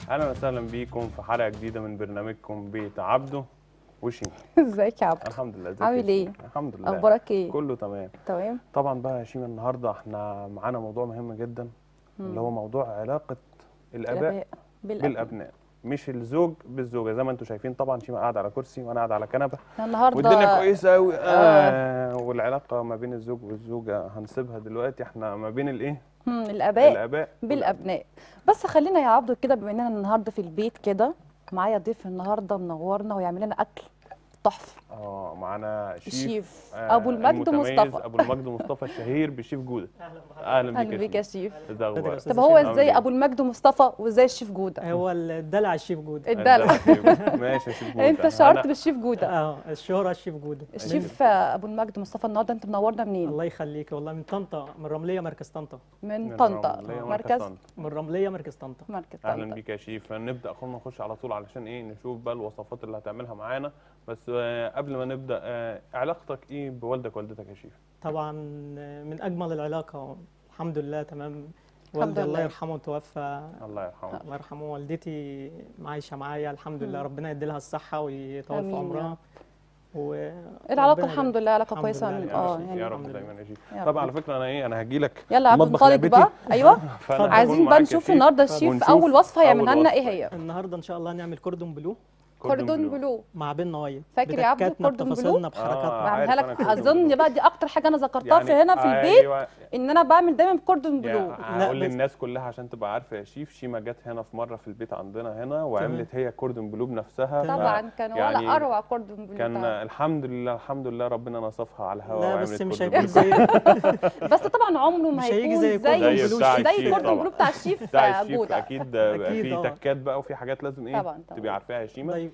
اهلا وسهلا بيكم في حلقه جديده من برنامجكم بيت عبده وشيماء ازيك يا عبد الحمد لله ازيك عامل يا ايه؟ شيماء؟ الحمد لله اخبارك ايه كله تمام تمام طبعا بقى يا شيماء النهارده احنا معانا موضوع مهم جدا اللي هو موضوع علاقه الاباء الاباء بالابناء بالابناء مش الزوج بالزوجه زي ما انتم شايفين طبعا شيماء قاعده على كرسي وانا قاعد على كنبه النهارده والدنيا كويسه قوي آه. والعلاقه ما بين الزوج والزوجه هنسيبها دلوقتي احنا ما بين الايه مم، الاباء الاباء بالابناء بس خلينا يا عبدو كده بما اننا النهارده في البيت كده معايا ضيف النهارده منورنا ويعمل لنا اكل تحفه اه معانا شيف الشيف آه، ابو المجد المتميز مصطفى ابو المجد مصطفى الشهير بشيف جوده اهلا اهلا بيك يا شيف شيف ازي اخبارك أستاذ طب هو هشام. ازاي ابو المجد مصطفى وازاي الشيف جوده هو الدلع الشيف جودة الدلع ماشي يا شيف جوده انت شهرت أنا- بالشيف جوده اه الشهرة الشيف جودة الشيف آه، ابو المجد مصطفى النهارده انت منورنا منين الله يخليك والله من طنطا من رملية مركز طنطا من من طنطا رملية مركز طنطا. من رملية مركز طنطا مركز اهلا طنطا بيك يا شيف نبدا خلينا نخش على طول علشان ايه نشوف بقى الوصفات اللي هتعملها معانا بس آه، قبل ما نبدا آه، علاقتك ايه بوالدك والدتك يا شيف طبعا من أجمل العلاقة الحمد لله تمام والدي الله لله. يرحمه توفى الله يرحمه الله يرحمه والدتي عايشة معايا الحمد لله مم. ربنا يديلها الصحة ويطول آمين في يا عمرها و العلاقه ربنا الحمد لله علاقه الحمد كويسه لله من- يا اه شيف، يعني يا رب الحمد دايما لله. يا شيف يا طب رب. على فكره انا ايه انا هجي لك يلا يا عبد مطبخ ننطلق لعبتي. بقى ايوه فأنا هكون عايزين بقى معاك يا نشوف شيف النهارده الشيف ونشوف اول وصفه هيعملها أول لنا وصفة. ايه هي النهارده ان شاء الله نعمل كوردون بلو كوردون بلو مع بين نوايا فاكر يا عبدو بتكاتنا كوردون بلو؟ بتفاصيلنا آه. بحركاتنا بعملها عارف أنا لك كوردون اظن بلو. بقى دي اكتر حاجه انا ذكرتها في هنا في البيت أيوة. ان انا بعمل دايما كوردون بلو يعني هقول بس- للناس كلها عشان تبقى عارفه يا شيف شيما جت هنا في مره في البيت عندنا هنا وعملت هي كوردون بلو بنفسها تمام. طبعا كان يعني ولا اروع كوردون بلو كان طبعاً. الحمد لله الحمد لله ربنا نصفها على الهواء لا وعملت بس مش كوردون هيبقى بلو. زي بس طبعا عمره ما مش هيجي هيكون زي زي كوردون بلو بتاع زي الشيف كوردون طبعاً. بلو بتاع الشيف بتاع الشيف جوده اكيد أكيد في آه. تكات بقى وفي حاجات لازم ايه طبعاً، طبعاً. تبقي عارفاها يا شيما طيب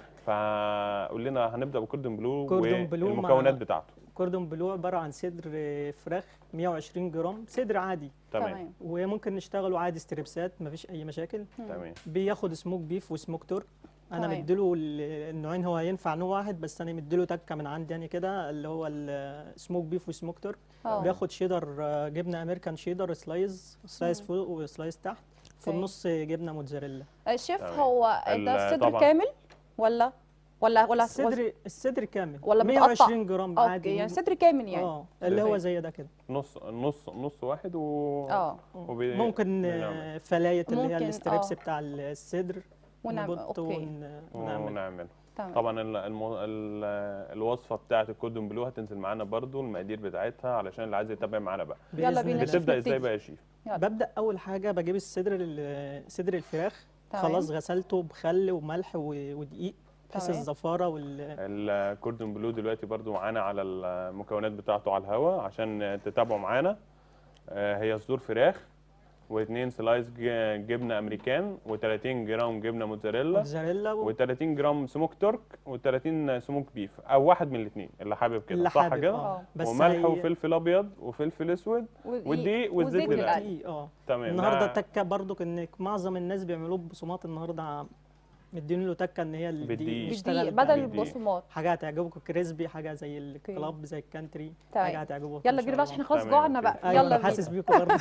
فقول لنا هنبدا بكوردون بلو كوردون بلو مع- والمكونات بتاعته كوردون بلو عباره عن صدر فراخ 120 جرام صدر عادي تمام وممكن نشتغله عادي ستريبسات مفيش اي مشاكل تمام بياخد سموك بيف وسموك تورك انا تمام. مديله ال- النوعين هو هينفع نوع واحد بس انا مديله تكه من عندي يعني كده اللي هو السموك بيف وسموك تورك اه بياخد شيدر آه، جبنه امريكان شيدر سلايز سلايز فوق وسلايز تحت في أوكي. النص جبنه موتزاريلا الشيف تمام. هو ال- ده الصدر طبعاً. كامل ولا ولا ولا الصدر الصدر كامل ولا متقطع؟ 120 جرام عادي اوكي يعني صدر كامل يعني اه اللي هو تمام. زي ده كده نص نص نص واحد و اه وبي- ممكن بنعمل. آه، فلاية اللي هي ممكن، الستريبس آه. بتاع الصدر ونعمل نبط اوكي ون- ونعمل ونعمل تمام طبعا ال- الم... ال... الوصفه بتاعه الكوردون بلو هتنزل معانا برضو المقادير بتاعتها علشان اللي عايز يتابع معانا بقى يلا بإذن بينا الله. نشوف. بتبدا ازاي نبتدي. بقى يا شيف يلا. ببدأ أول حاجة بجيب الصدر ال- صدر الفراخ تمام. خلاص غسلته بخل وملح و- ودقيق بحيث تمام. الزفارة وال الكوردون بلو دلوقتي برضو معانا على المكونات بتاعته على الهواء عشان تتابعوا معانا آه، هي صدور فراخ واثنين سلايس ج- جبنه امريكان و30 جرام جبنه موتزاريلا موتزاريلا و- و30 جرام سموك ترك و30 سموك بيف او واحد من الاثنين اللي حابب كده اللي صح حابب كده اه بس وملح هي- وفلفل ابيض وفلفل اسود والدقيق والزيت وزيت والقلي. القلي. دقيق اه تمام النهارده ده تكة برضو انك معظم الناس بيعملوه ببصمات النهارده مدين له تكة ان هي بالدقيق. الدقيق بالدقيق بيشتغل بدل بقى. بالدقيق. البصمات حاجة هتعجبكم كريسبي حاجة زي الكلاب زي الكانتري تمام. حاجة هتعجبكم يلا بينا بقى عشان خلاص تمام، جوعنا أوكي. بقى ايوه يلا انا بينا حاسس بيكم برضه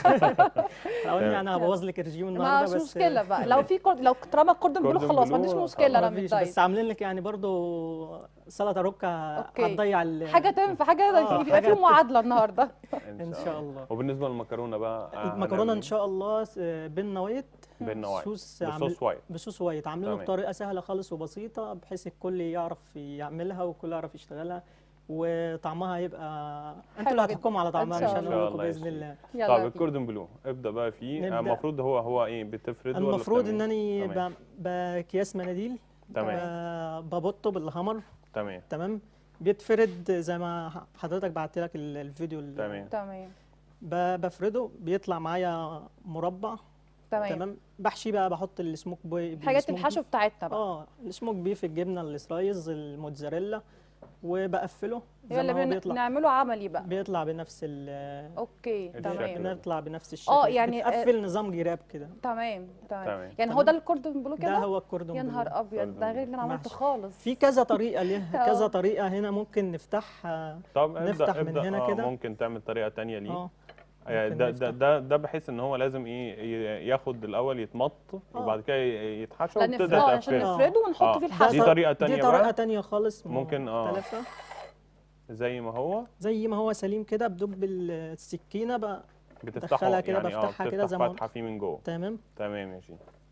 لو اني انا هبوظ لك الرجيم ما النهارده مش بس مشكله بقى لو في كورد... لو طالما كوردون بلو كوردون خلاص ما بلو عنديش خلاص. مشكله انا مفيش متضايق بس عاملين لك يعني برضو سلطه روكا أوكي. هتضيع ال- حاجه تنفع حاجه آه، يبقى في حاجة- معادله النهارده ان شاء الله وبالنسبه للمكرونه بقى آه، المكرونه هنعمل ان شاء الله س- بين نوايت إيه؟ بالنواعي صوص عامل- بصوص وايت بصوص وايت عاملينه تمام. بطريقه سهله خالص وبسيطه بحيث الكل يعرف يعملها والكل يعرف يشتغلها وطعمها هيبقى انتوا حلو اللي جدا. هتحكموا على طعمها إن مش شاء انا الله. اقول لكم إن شاء باذن الله الله يلا طب بينا. الكوردون بلو ابدا بقى فيه نبدأ. المفروض هو هو ايه بتفرده ولا المفروض بتعمل ان إيه؟ انا تمام. ب- باكياس مناديل تمام ب- ببطه بالهمر تمام تمام بيتفرد زي ما حضرتك بعت لك ال- الفيديو ال- تمام. تمام ب- بفرده بيطلع معايا مربع تمام تمام بحشي بقى بحط السموك بوي حاجات السموك الحشو بيف. بتاعتنا بقى اه السموك بيف الجبنه السلايز الموتزاريلا وبقفله زي يلا ما هو بينا بيطلع نعمله عملي بقى بيطلع بنفس ال اوكي الشكل تمام ده. بنطلع بنفس الشكل آه، يعني، بتقفل نظام جراب كده تمام تمام تمام. يعني هو ده الكوردون بلو ده كده هو الكوردون يا بلو. نهار ابيض ده غير اللي انا عملته محشي. خالص في كذا طريقه ليه آه. كذا طريقه هنا ممكن نفتح آه، طب نفتح ابدا من ابدا هنا آه كده. ممكن تعمل طريقه تانية ليه اه آه، ممكن ده ده نفتح. ده ده بحيث ان هو لازم ايه ي- ياخد الاول يتمط وبعد كده ي- يتحشى لا وبتبدا نفرده عشان تقفله نفرده ونحط آه. فيه دي الحشو طريقه تانية دي طريقة بقى تانية خالص ممكن، آه. مختلفة زي ما هو زي ما هو سليم كده بدب السكينة بقى بتفتحه بدخلها كده، يعني اه بفتحها كده بتفتح زي ما- فتحه فيه من جوه تمام تمام ماشي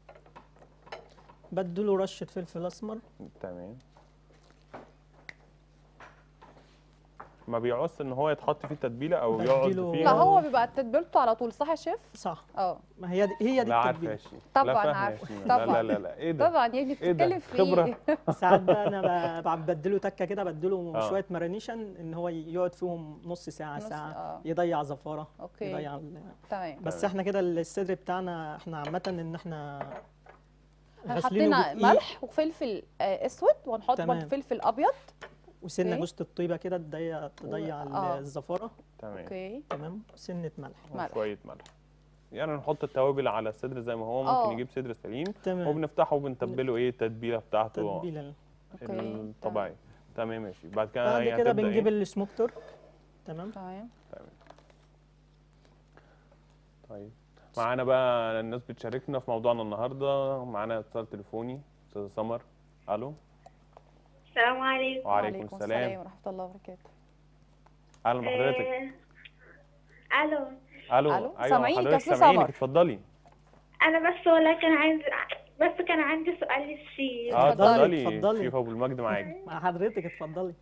بديله رشة فلفل أسمر تمام ما بيعوز ان هو يتحط فيه تتبيله او يقعد بديله- فيه لا هو بيبقى تتبيلته على طول صح يا شيف صح اه ما هي دي هي دي لا عارفه التتبيلة يا شيف طبعاً لا فاهمة يا عارفة. شيف. لا طبعاً. لا لا لا ايه ده طبعا يعني إيه ده؟ بتتكلم في خبرة. ايه ساعات بقى أنا ب- ببدله تكة كده بديله آه. شوية مارينيشن إن هو يقعد فيهم نص ساعة نص- ساعة آه. يضيع زفارة اوكي يضيع ال- تمام بس تمام. احنا كده الصدر بتاعنا احنا عامة إن احنا غاسلينه حطينا بدقيق ملح وفلفل آه، اسود وهنحط برضه تمام. فلفل ابيض وسنة أوكي. جوزة الطيبة كده تضيع تضيع ال- آه. الزفارة تمام اوكي تمام سنة ملح ملح. وشويه ملح يعني نحط التوابل على الصدر زي ما هو ممكن آه. نجيب صدر سليم تمام وبنفتحه وبنتبله ايه التتبيله بتاعته تتبيلة اوكي الطبيعيه تمام ماشي بعد كده بعد هي كده هتبدأ بنجيب إيه؟ السموكتور تمام تمام طيب معانا بقى الناس بتشاركنا في موضوعنا النهارده معانا اتصال تليفوني استاذه سمر الو السلام عليكم وعليكم السلام ورحمه الله وبركاته اهلا بحضرتك آه، الو الو ألو، ايوه سامعينك يا حضرتك أستاذ سامعينك سمر. اتفضلي انا بس والله كان عندي بس كان عندي سؤال للشيف اه اتفضلي، اتفضلي اتفضلي. شيف ابو المجد معاك مع حضرتك اتفضلي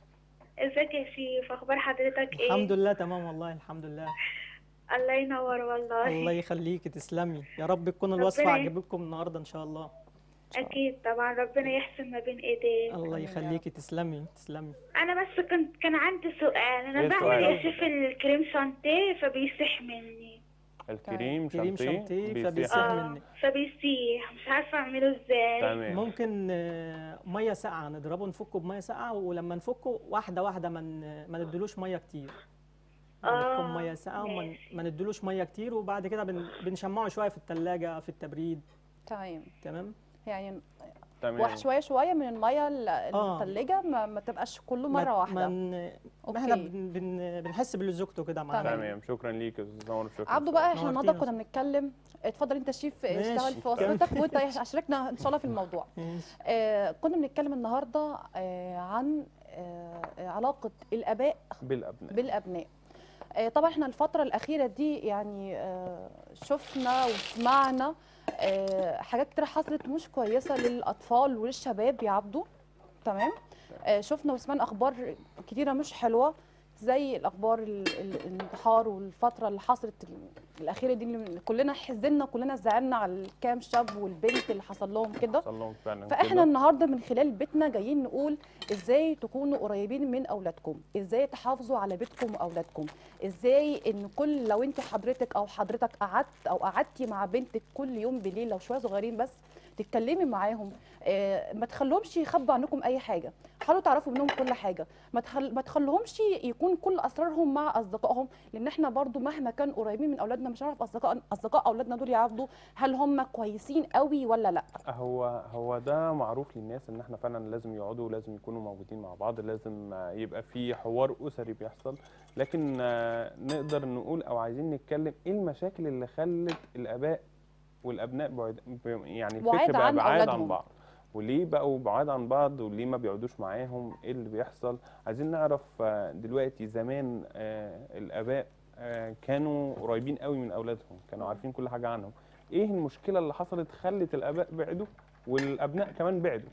ازيك يا شيف اخبار حضرتك ايه الحمد لله تمام والله الحمد لله الله ينور والله الله يخليكي تسلمي يا رب تكون الوصفة ربنا- عجبتكم النهاردة إن شاء الله اكيد طبعا ربنا يحسن ما بين ايديه الله آمين يا يخليكي تسلمي تسلمي انا بس كنت كان عندي سؤال انا إيه بعمل يا السؤال؟ شيف الكريم شانتيه فبيسيح مني الكريم كريم شانتيه شانتيه بيسيح. فبيسيح. اه مني. فبيسيح مش عارفه اعمله ازاي تمام ممكن آه، ميه ساقعه نضربه نفكه بميه ساقعه ولما نفكه واحده واحده ما ن- ما ندلوش ميه كتير يعني آه، تكون ميه ساقعه وما ن- ماشي. ما ندلوش ميه كتير وبعد كده بن- بنشمعه شويه في الثلاجه في التبريد تمام تمام يعني تمام واحد شويه شويه من الميه ال- آه. المتلجه ما, ما تبقاش كله ما- مره ما واحده ن- ما احنا أوكي. بن بن بنحس بلزوجته كده معانا تمام. تمام شكرا ليك يا استاذ سمر شكرا عبدو بقى احنا النهارده نورتينا. كنا بنتكلم اتفضل انت شيف ماشي. اشتغل في وصفتك وانت اشاركنا ان شاء الله في الموضوع ماشي. آه كنا بنتكلم النهارده آه عن آه علاقه الاباء بالابناء بالابناء آه، طبعا احنا الفتره الاخيره دي يعني آه، شفنا وسمعنا آه، حاجات كتير حصلت مش كويسه للاطفال وللشباب يعبدوا تمام آه، شفنا وسمعنا اخبار كتيره مش حلوه زي الاخبار ال- ال- الانتحار والفتره اللي حصلت ال- الاخيره دي اللي كلنا حزنا كلنا زعلنا على الكام شاب والبنت اللي حصل لهم كده صلى الله فعلا فاحنا كده. النهارده من خلال بيتنا جايين نقول ازاي تكونوا قريبين من اولادكم ازاي تحافظوا على بيتكم واولادكم ازاي ان كل لو انت حضرتك او حضرتك قعدت او قعدتي مع بنتك كل يوم بالليل لو شويه صغيرين بس تتكلمي معاهم آه، ما تخلوهمش يخبوا عنكم اي حاجه حاولوا تعرفوا منهم كل حاجه ما تخل... ما تخلوهمش يكون كل اسرارهم مع اصدقائهم لان احنا برضو مهما كان قريبين من اولادنا مش هنعرف اصدقاء اصدقاء اولادنا دول يعبدوا هل هم كويسين قوي ولا لا هو هو ده معروف للناس ان احنا فعلا لازم يقعدوا ولازم يكونوا موجودين مع بعض لازم آه، يبقى في حوار اسري بيحصل لكن آه، نقدر نقول او عايزين نتكلم ايه المشاكل اللي خلت الاباء والابناء بعد ب- يعني بعاد الفكر بقى عن بعاد عن أولادهم. بعض وليه بقوا بعاد عن بعض وليه ما بيقعدوش معاهم ايه اللي بيحصل عايزين نعرف آه، دلوقتي زمان آه، الاباء آه، كانوا قريبين قوي من اولادهم كانوا عارفين كل حاجه عنهم ايه المشكله اللي حصلت خلت الاباء بعدوا والابناء كمان بعدوا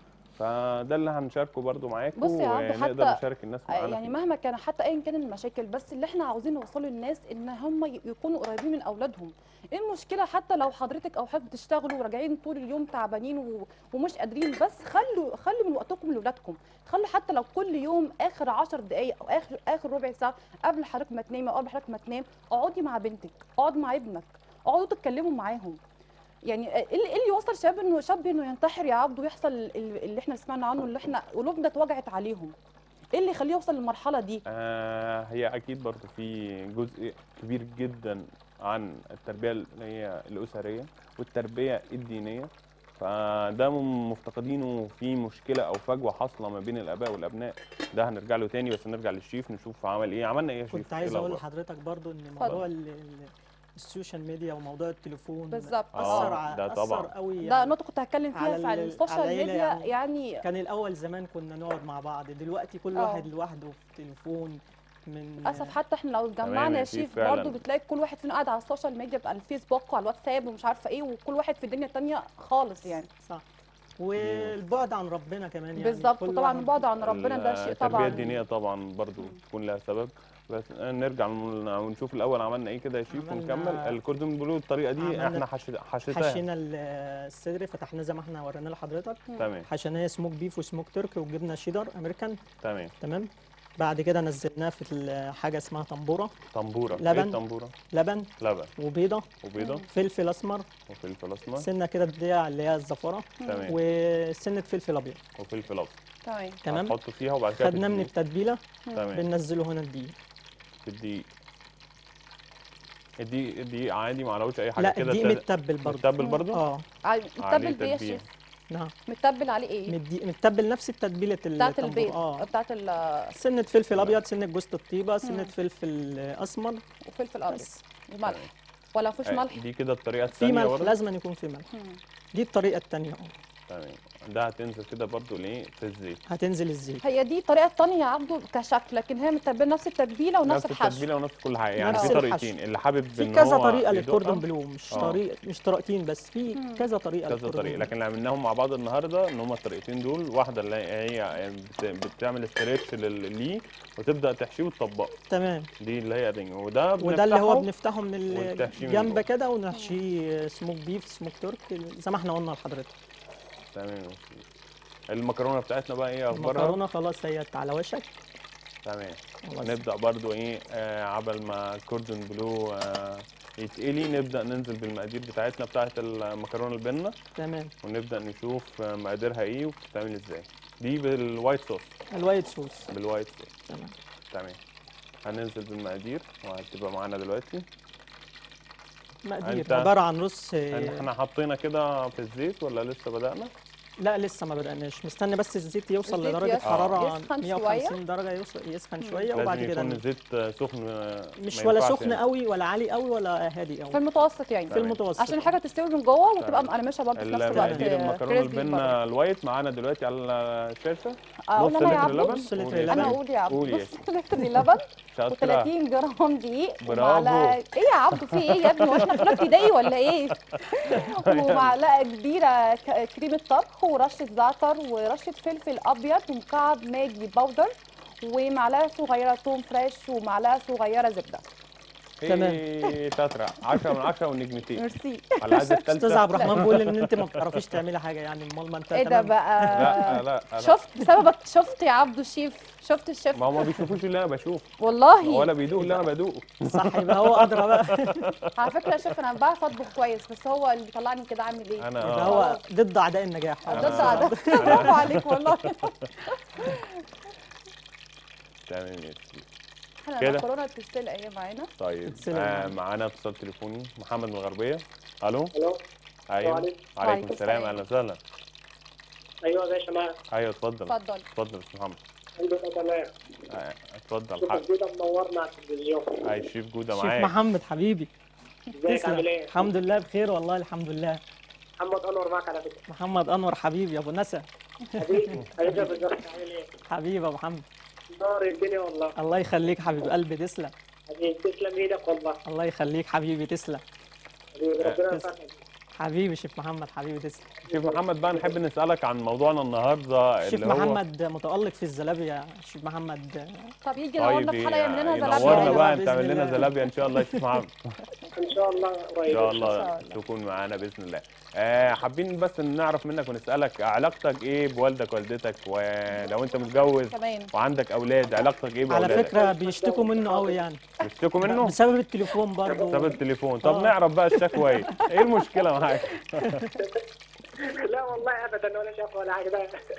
فده اللي هنشاركه برضو معاكم بص يا عبدو، ونقدر حتى- نشارك الناس آه، معانا يعني فيه. مهما كان حتى ايا كان المشاكل بس اللي احنا عاوزين نوصله للناس ان هم ي- يكونوا قريبين من اولادهم ايه المشكله حتى لو حضرتك او حضرتك بتشتغلوا وراجعين طول اليوم تعبانين و- ومش قادرين بس خلوا خلوا من وقتكم لاولادكم خلوا حتى لو كل يوم اخر 10 دقائق او اخر اخر ربع ساعه قبل حضرتك ما تنامي او قبل حضرتك ما تنام اقعدي مع بنتك اقعد مع ابنك اقعدوا تتكلموا معاهم يعني ايه اللي إيه اللي يوصل شاب انه شاب انه ينتحر يا عبد ويحصل ال- اللي احنا سمعنا عنه اللي احنا قلوبنا اتوجعت عليهم ايه اللي يخليه يوصل للمرحله دي آه هي اكيد برضو في جزء كبير جدا عن التربيه اللي هي الاسريه والتربيه الدينيه فده م- مفتقدينه في مشكله او فجوه حاصله ما بين الاباء والابناء ده هنرجع له تاني بس نرجع للشيف نشوف عمل ايه عملنا ايه يا شيف كنت عايز إيه اقول الأخبار؟ لحضرتك برضو ان موضوع ال- ال- السوشيال ميديا وموضوع التليفون بالظبط. اثر آه، ع- ده اثر طبعا. قوي ده يعني. نقطه كنت هتكلم فيها على فعلا ال- السوشيال على العيلة ميديا يعني. يعني كان الاول زمان كنا نقعد مع بعض دلوقتي كل آه. واحد لوحده في تليفون من للاسف حتى احنا لو تمام اتجمعنا يا يا شيف شيف فعلاً. برضه بتلاقي كل واحد فينا قاعد على السوشيال ميديا على الفيسبوك وعلى الواتساب ومش عارفه ايه وكل واحد في الدنيا التانية خالص يعني صح والبعد عن ربنا كمان يعني بالظبط كل وطبعا واحد- البعد عن ربنا ده شيء التربيه طبعا الدينيه طبعا برضو تكون لها سبب بس نرجع ون- ونشوف الاول عملنا ايه كده يا شيف عملنا- ونكمل الكوردون بلو الطريقه دي عملنا- احنا حش- حشيتها حشينا ال- الصدر فتحناه زي ما احنا ورينا لحضرتك تمام حشيناه سموك بيف وسموك تركي وجبنه شيدر امريكان تمام تمام بعد كده نزلناه في ال- حاجه اسمها طنبوره طنبوره لبن. ايه طنبوره لبن لبن وبيضه وبيضه فلفل اسمر وفلفل اسمر سنه كده تضيع اللي هي الزفره تمام وسنه فلفل ابيض وفلفل ابيض تمام تمام هتحطه فيها وبعد كده خدناه من تديه. التتبيله تمام بننزله هنا الدقيق الدقيق الدقيق الدقيق عادي ما عليهوش اي حاجه لا كده الدقيق تد- متبل برضه متبل برضه اه عادي. عليه متبل بايه يا تتبيل. شيف نعم متبل عليه ايه مدي- متبل نفس التتبيله بتاعت الطنبور. البيض اه بتاعت ال- سنه فلفل ابيض سنه جوز الطيبه سنه مم. فلفل اسمر وفلفل ابيض بس وملح تمام. ولا مفيش آه، ملح دي كده الطريقه في الثانيه ملح برضه لازم أن يكون في ملح مم. دي الطريقه الثانيه تمام ده هتنزل كده برضه ليه في الزيت هتنزل الزيت هي دي الطريقه الثانيه يا عبدو كشكل لكن هي متبله نفس التتبيله ونفس نفس الحشو التتبيله ونفس كل حاجه يعني نفس في الحشو. طريقتين اللي حابب في ان كذا هو طريقه يدوقها، للكوردون بلو مش آه. طريقه مش طريقتين بس في مم. كذا طريقه كذا للكوردون طريقه بلو. لكن اللي عملناهم مع بعض النهارده ان هم الطريقتين دول واحده اللي هي بت- بتعمل استريتش ليه وتبدا تحشيه وتطبقه تمام دي اللي هي الرنج وده وده اللي هو بنفتحه بنفتحه من والتحشيه من جوه. الجنب كده ونحشيه سموك بيف سموك ترك زي ما احنا قلنا لحضرتك تمام المكرونه بتاعتنا بقى ايه اخبارها المكرونه خلاص هي على وشك تمام خلاص. نبدا برضو ايه آه عبل ما كوردون بلو آه يتقلي نبدا ننزل بالمقادير بتاعتنا بتاعت المكرونه البنه تمام ونبدا نشوف آه، مقاديرها ايه وبتتعمل ازاي دي بالوايت صوص الوايت صوص بالوايت صوص تمام تمام هننزل بالمقادير وهتبقى معانا دلوقتي مقادير أنت- عباره عن نص احنا حطينا كده في الزيت ولا لسه بدأنا؟ لا لسه ما بدأناش مستني بس الزيت يوصل الزيت لدرجة يسخن- حرارة يسخن 150 درجة يوصل يسخن شوية وبعد لازم كده يكون ن- الزيت آه، سخن آه، مش ما ولا ينفعش سخن يعني. قوي ولا عالي قوي ولا هادي في قوي المتوسط يعني في تمام. المتوسط عشان الحاجه تستوي من جوه وتبقى تمام. مقرمشه برضه في نفس الوقت المقادير المكرونه كريسبي البنه برضه. الوايت معانا دلوقتي على الشاشه اقول نص انا يا لتر عبدو لبن نص لتر قولي يا لبن. انا شيخ. اقول يا عبدو قولي يا نص شيخ. لتر لبن شاطرة. و30 جرام دقيق برافو. ومعلقه ايه يا عبدو في ايه يا ابني واحنا في اولى ابتدائي ولا ايه ومعلقه كبيره ك- كريمه طبخ ورشه زعتر ورشه فلفل ابيض ومكعب ماجي باودر ومعلقه صغيره توم فريش ومعلقه صغيره زبده تمام. ايه شاطره 10 من 10 والنجمتين ميرسي على العاده استاذ الثالثه عبد الرحمن بيقول ان انت ما بتعرفيش تعملي حاجة يعني امال ما انت ايه ده تمام بقى لا لا لا شفت بسببك شفت يا عبدو الشيف شفت الشيف ما هم ما بيشوفوش اللي انا بشوف والله ولا بيدوقوا اللي انا بدوقه صح يبقى هو ادرى بقى على فكره يا شيف انا بعرف اطبخ كويس بس هو اللي بيطلعني كده عامل ايه انا يبقى اه هو ضد اعداء النجاح أنا- ضد عدد برافو عليك والله تمام يا سيدي. احنا كده. المكرونه بتستلق اهي معانا طيب تتسلق آه معانا. معانا اتصال تليفوني محمد من الغربيه الو الو ايوه عليكم. عليكم وعليكم السلام السلام. اهلا وسهلا ايوه يا باشا معاك ايوه اتفضل اتفضل اتفضل يا استاذ محمد الحمد لله تمام آه، اتفضل شوف حق الجودة منورنا على التلفزيون اي شيف جوده شيف معاك محمد حبيبي ازيك عامل ايه؟ الحمد لله بخير والله الحمد لله محمد انور معاك على فكره محمد انور حبيبي يا ابو نسا حبيبي حبيبي يا أبو زهر، عامل ايه؟ حبيبي يا ابو محمد نار الدنيا والله الله يخليك حبيب قلبي تسلم حبيبي تسلم ايدك والله الله يخليك حبيبي تسلم حبيبي ربنا تسلم. يوفقك حبيبي شيف محمد حبيبي تسلم شيف محمد بقى نحب نسالك عن موضوعنا النهارده شيف اللي هو محمد متألق في الزلابية شيف محمد طب يجي نورنا طيب في حلقه يعمل لنا ينورنا زلابيه بقى بإذن انت تعمل لنا الله. زلابيا ان شاء الله يا شيف محمد ان شاء الله ان قريب شاء شاء الله الله. تكون معانا باذن الله آه حابين بس إن نعرف منك ونسالك علاقتك ايه بوالدك والدتك ولو انت متجوز كمان وعندك اولاد علاقتك ايه على باولادك فكرة بيشتكوا منه قوي يعني بيشتكوا منه بسبب التليفون برضه بسبب التليفون طب آه. نعرف بقى الشكوى ايه ايه المشكله معاك لا والله ابدا ولا شاف ولا حاجه ده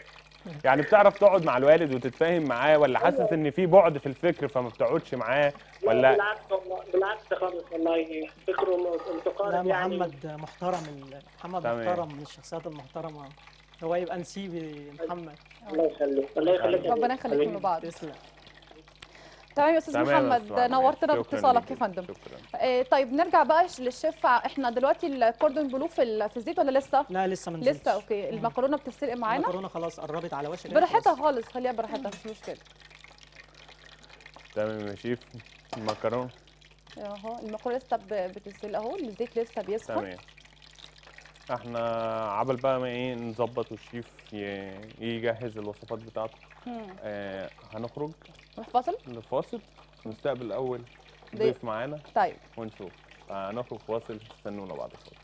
يعني بتعرف تقعد مع الوالد وتتفاهم معاه ولا حاسس ان في بعد في الفكر فما بتقعدش معاه لا ولا بالعكس والله بالعكس خالص والله فكره لا متقارب يعني محمد محترم ال- محمد تمام. محترم من الشخصيات المحترمه هو يبقى نسيبي محمد الله يخليك الله يخليك يا ربنا حبيبي. يخليكم لبعض تسلم تمام يا استاذ تمام يا محمد أستاذ عماد. نورتنا شكراً باتصالك ليك يا فندم شكرا آه، طيب نرجع بقى ش- للشيف ع- احنا دلوقتي الكوردون بلو في ال- في الزيت ولا لسه لا لسه ما نزلتش لسه اوكي المكرونه بتتسلق معانا المكرونه خلاص قربت على وشك براحتها خالص خليها براحتها مش مشكله تمام يا شيف المكرونه اهو المكرونه لسه ب- بتتسلق اهو الزيت لسه بيسخن تمام احنا عبل بقى ما ايه نظبط والشيف ي- يجهز الوصفات بتاعته مم. آه هنخرج نروح فاصل لفاصل نستقبل الاول ضيف. ضيف معانا طيب ونشوف هنخرج فاصل استنونا بعد الفاصل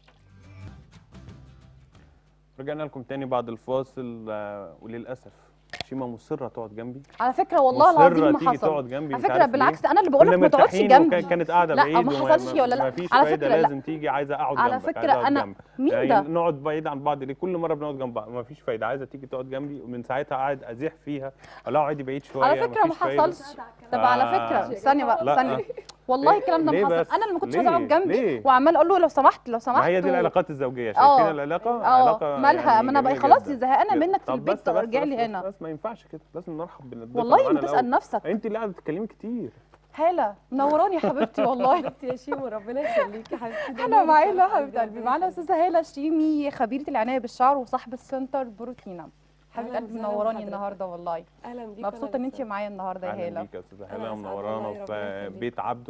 رجعنا لكم تاني بعد الفاصل آه، وللاسف شيماء مصره تقعد جنبي على فكره والله مصرة العظيم ما تيجي حصل تقعد جنبي على مش فكره عارف بالعكس ليه. انا اللي بقول لك كنا ما تقعدش مرتاحين جنبي وكان- كانت قاعده لا، بعيد ما وما- حصلش ولا لا. ما فيش على فايده فكرة لا. لازم تيجي عايزه اقعد على جنبك فكرة عايزة أقعد أنا- جنبك. مين يعني ده؟ نقعد بعيد عن بعض ليه كل مره بنقعد جنب بعض ما فيش فايده عايزه تيجي تقعد جنبي ومن ساعتها قاعد ازيح فيها الا اقعدي بعيد شويه على فكره ما مفيش فايدة. حصلش طب على فكره ثانيه بقى لا. ثانيه والله الكلام ده ليه ما حصل بس؟ انا اللي ما كنتش ليه؟ عايزه اقعد جنبي ليه؟ وعمال اقول له لو سمحت لو سمحت ما هي دي و- العلاقات الزوجيه آه. شايفين العلاقه اه علاقه مالها يعني ما انا بقى جميلة خلاص جدا. زهقانه منك في طب البيت بس- بس- وارجع بس- لي بس- هنا بس ما ينفعش كده لازم نرحب بالضيف والله معانا انت تسال الأول. نفسك انت اللي قاعده تتكلمي كتير هاله منوراني يا حبيبتي والله يا شيمو ربنا يخليكي يا حبيبتي ده احنا نورك معانا يا حبيبه قلبي معانا استاذه هاله شيمي خبيره العنايه بالشعر وصاحبه سنتر بروتينا حبيبه أهلاً قلبي وسهلاً منوراني بحضرتك. النهارده والله اهلا بيك مبسوطه ان انت معايا النهارده يا اهلا هاله بيك يا استاذه أنا هلا أسعد منورانا والله، ربنا في يخليك. بيت عبده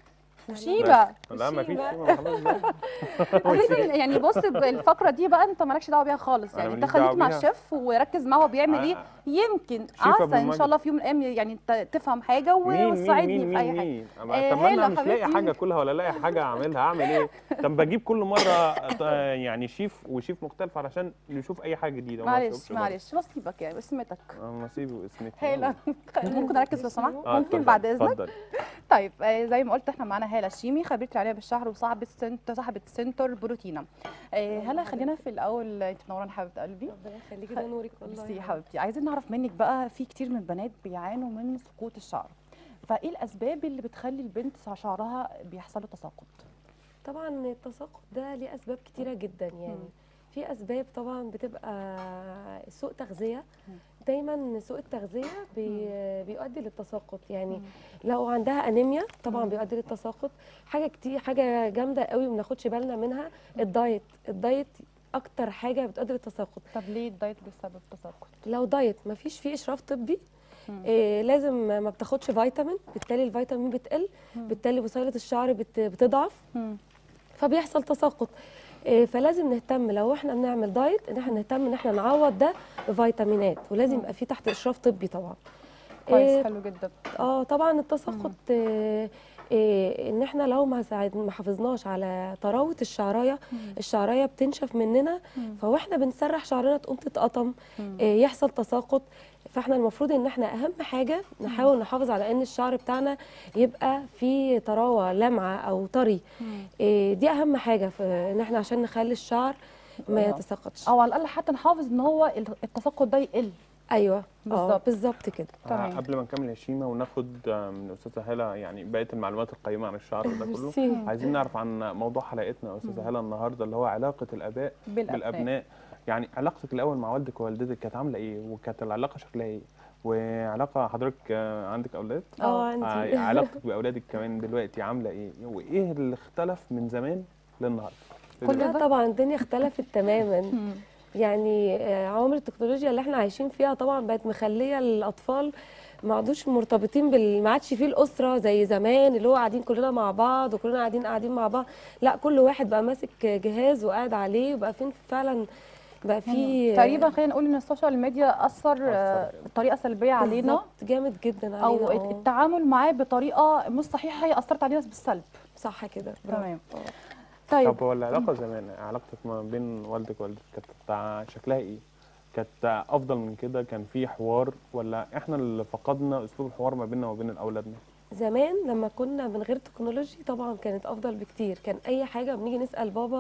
وشيبه لا ما فيش وشيبة. شيبة، خلاص بقى. اساسا يعني بص الفقره دي بقى انت مالكش دعوه بيها خالص أنا يعني انت ماليش خليك دعوة مع بيها. الشيف وركز معاه هو بيعمل ايه آه. يمكن شيف عسى أبو ان مجد. شاء الله في يوم من الايام يعني انت تفهم حاجه مين مين وتساعدني مين في اي مين حاجه مين آه، طب ما هالة انا مش لاقي حبيبتي. حاجه اكلها ولا لاقي حاجه اعملها اعمل ايه طب بجيب كل مره آه، يعني شيف وشيف مختلف علشان نشوف اي حاجه جديده وما معلش نشوفش برضه. معلش نصيبك يعني اسمتك آه، نصيبي واسمتي هاله ممكن اركز لو سمحت آه، ممكن اتفضل، بعد اذنك اتفضل. طيب آه، زي ما قلت احنا معانا هاله شيمي خبيره العنايه بالشهر وصاحبه سنت صاحبه سنتر بروتينا آه، هاله خلينا في الاول انت منورانا حبيبه قلبي ربنا يخليكي ده نورك والله بصي يا حبيبتي عايزين نعرف منك بقى في كتير من البنات بيعانوا من سقوط الشعر فايه الاسباب اللي بتخلي البنت شعرها بيحصل له تساقط طبعا التساقط ده ليه اسباب كتيره جدا يعني مم. في اسباب طبعا بتبقى سوء تغذيه مم. دايما سوء التغذيه بي بيؤدي للتساقط يعني مم. لو عندها انيميا طبعا مم. بيؤدي للتساقط حاجه كتير حاجه جامده قوي ما بناخدش بالنا منها الدايت الدايت اكتر حاجه بتؤدي للتساقط طب ليه الدايت بيسبب تساقط لو دايت ما فيش فيه اشراف طبي مم. إيه لازم ما بتاخدش فيتامين بالتالي الفيتامين بتقل مم. بالتالي بصيله الشعر بت بتضعف مم. فبيحصل تساقط إيه فلازم نهتم لو احنا بنعمل دايت ان احنا نهتم ان احنا نعوض ده بفيتامينات ولازم مم. يبقى فيه تحت اشراف طبي طبعا كويس إيه حلو جدا اه طبعا التساقط إيه إيه ان احنا لو ما ساعد ما حافظناش على طراوه الشعرايه مم. الشعرايه بتنشف مننا مم. فواحنا بنسرح شعرنا تقوم تتقطم مم. إيه يحصل تساقط فاحنا المفروض ان احنا اهم حاجه نحاول نحافظ على ان الشعر بتاعنا يبقى فيه طراوه لمعه او طري مم. إيه دي اهم حاجه في ان احنا عشان نخلي الشعر ما آه. يتساقطش او على الاقل حتى نحافظ ان هو التساقط ده يقل ايوه بالظبط. اه بالظبط كده تمام. آه، قبل ما نكمل يا شيماء وناخد آه، من استاذه هاله يعني بقيه المعلومات القيمه عن الشعر ده كله ميرسي. عايزين نعرف عن موضوع حلقتنا يا استاذه هاله النهارده اللي هو علاقه الاباء بالابناء بالابناء يعني علاقتك الاول مع والدك ووالدتك كانت عامله ايه وكانت العلاقه شكلها ايه وعلاقه حضرتك آه، عندك اولاد اه آه، عندي علاقتك باولادك كمان دلوقتي عامله ايه وايه اللي اختلف من زمان للنهارده كل لا ده؟ طبعا الدنيا اختلفت تماما مم. يعني آه، عوامل التكنولوجيا اللي احنا عايشين فيها طبعا بقت مخليه الاطفال ما عادوش مرتبطين بال ما عادش فيه الاسره زي زمان اللي هو قاعدين كلنا مع بعض وكلنا قاعدين قاعدين مع بعض لا كل واحد بقى ماسك جهاز وقاعد عليه وبقى فين فعلا بقى في تقريبا خلينا نقول ان السوشيال ميديا اثر آه، بطريقه سلبيه علينا بالظبط، جامد جدا علينا او آه. التعامل معاه بطريقه مش صحيحه هي اثرت علينا بالسلب صح كده برافو. تمام آه. طيب طب هو العلاقه زمان علاقتك ما بين والدك ووالدتك كانت بتاع- شكلها ايه كانت افضل من كده كان في حوار ولا احنا اللي فقدنا اسلوب الحوار ما بيننا وبين اولادنا زمان لما كنا من غير تكنولوجي طبعا كانت افضل بكتير كان اي حاجه بنيجي نسال بابا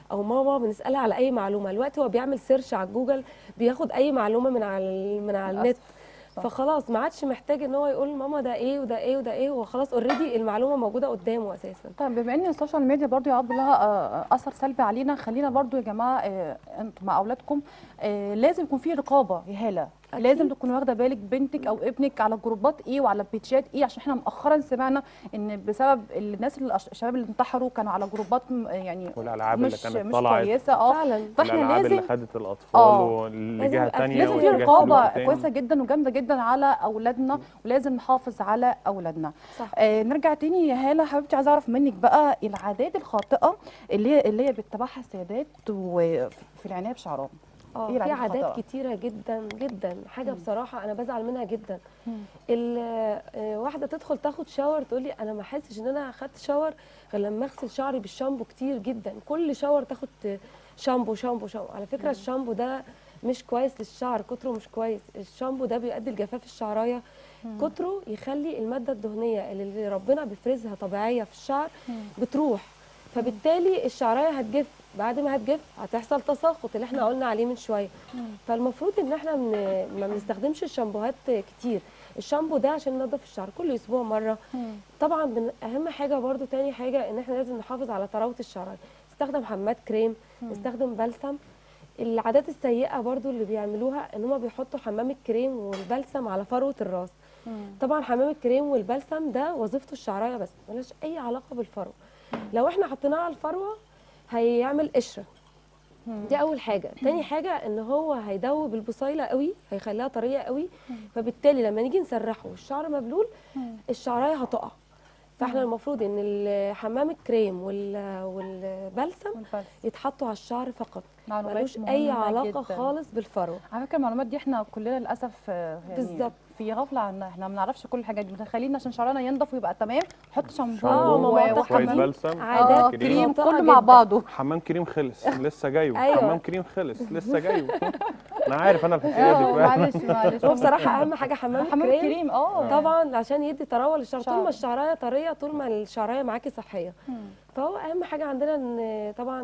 او ماما بنسالها على اي معلومه الوقت هو بيعمل سيرش على جوجل بياخد اي معلومه من على من على النت صح. فخلاص ما عادش محتاج ان هو يقول ماما ده ايه وده ايه وده ايه هو خلاص اوريدي المعلومه موجوده قدامه اساسا طيب بما ان السوشيال ميديا برضو يا عبد الله آه، اثر سلبي علينا خلينا برضو يا جماعه آه، انتوا مع اولادكم آه، لازم يكون في رقابه يا هاله أكيد. لازم تكون واخده بالك بنتك او ابنك على جروبات ايه وعلى بيتشات ايه عشان احنا مؤخرا سمعنا ان بسبب الناس اللي الشباب اللي انتحروا كانوا على جروبات م- يعني والالعاب اللي مش كانت مش طلعت كويسه اه فعلا فاحنا الالعاب اللي لازم خدت الاطفال آه. والجهه يبقى في- الثانيه لازم في وجهة رقابه تاني. كويسه جدا وجامده جدا على اولادنا ولازم نحافظ على اولادنا صح. آه نرجع تاني يا هاله حبيبتي عايزه اعرف منك بقى العادات الخاطئه اللي هي اللي هي بيتبعها السيدات وفي العنايه بشعرهم اه إيه في العادات عادات الخاطئة؟ كتيره جدا جدا حاجه مم. بصراحه انا بزعل منها جدا مم. ال- آه، واحده تدخل تاخد شاور تقول لي انا ما احسش ان انا اخدت شاور غير لما اغسل شعري بالشامبو كتير جدا كل شاور تاخد شامبو شامبو شامبو على فكره الشامبو ده مش كويس للشعر كتره مش كويس الشامبو ده بيؤدي لجفاف الشعرايه كتره يخلي الماده الدهنيه اللي ربنا بيفرزها طبيعيه في الشعر بتروح فبالتالي الشعرايه هتجف بعد ما هتجف هتحصل تساقط اللي احنا قلنا عليه من شويه فالمفروض ان احنا من ما بنستخدمش الشامبوهات كتير الشامبو ده عشان ننضف الشعر كل اسبوع مره طبعا من اهم حاجه برضو تاني حاجه ان احنا لازم نحافظ على طراوه الشعر نستخدم حماد كريم نستخدم بلسم العادات السيئه برضو اللي بيعملوها ان هم بيحطوا حمام الكريم والبلسم على فروه الراس طبعا حمام الكريم والبلسم ده وظيفته الشعرايه بس ملهاش اي علاقه بالفروه لو احنا حطيناه على الفروه هيعمل قشره دي اول حاجه تاني حاجه ان هو هيدوب البصيله قوي هيخليها طريه قوي فبالتالي لما نيجي نسرحه والشعر مبلول الشعرايه هتقع فاحنا المفروض ان الحمام الكريم وال- والبلسم يتحطوا على الشعر فقط معلومات ملوش اي مهمة علاقه جداً. خالص بالفروه على فكره المعلومات دي احنا كلنا للاسف آه، يعني بالظبط. في غفله عنها احنا ما بنعرفش كل الحاجات دي متخيلين عشان شعرنا ينضف ويبقى تمام نحط شامبو شامبو ما و- واضح شويه كمان. بلسم عادات اه كريم. كريم خاطئة كله مع جداً. بعضه حمام كريم خلص لسه جايبه أيوة. حمام كريم خلص لسه جايبه انا عارف انا الحكايه دي اه فعلا معلش معلش هو بصراحه اهم حاجه حمام حمام الكريم كريم اه طبعا عشان يدي طراوه للشعر طول شعر. ما الشعرايه طريه طول ما الشعرايه معاكي صحيه مم. فهو اهم حاجه عندنا ان طبعا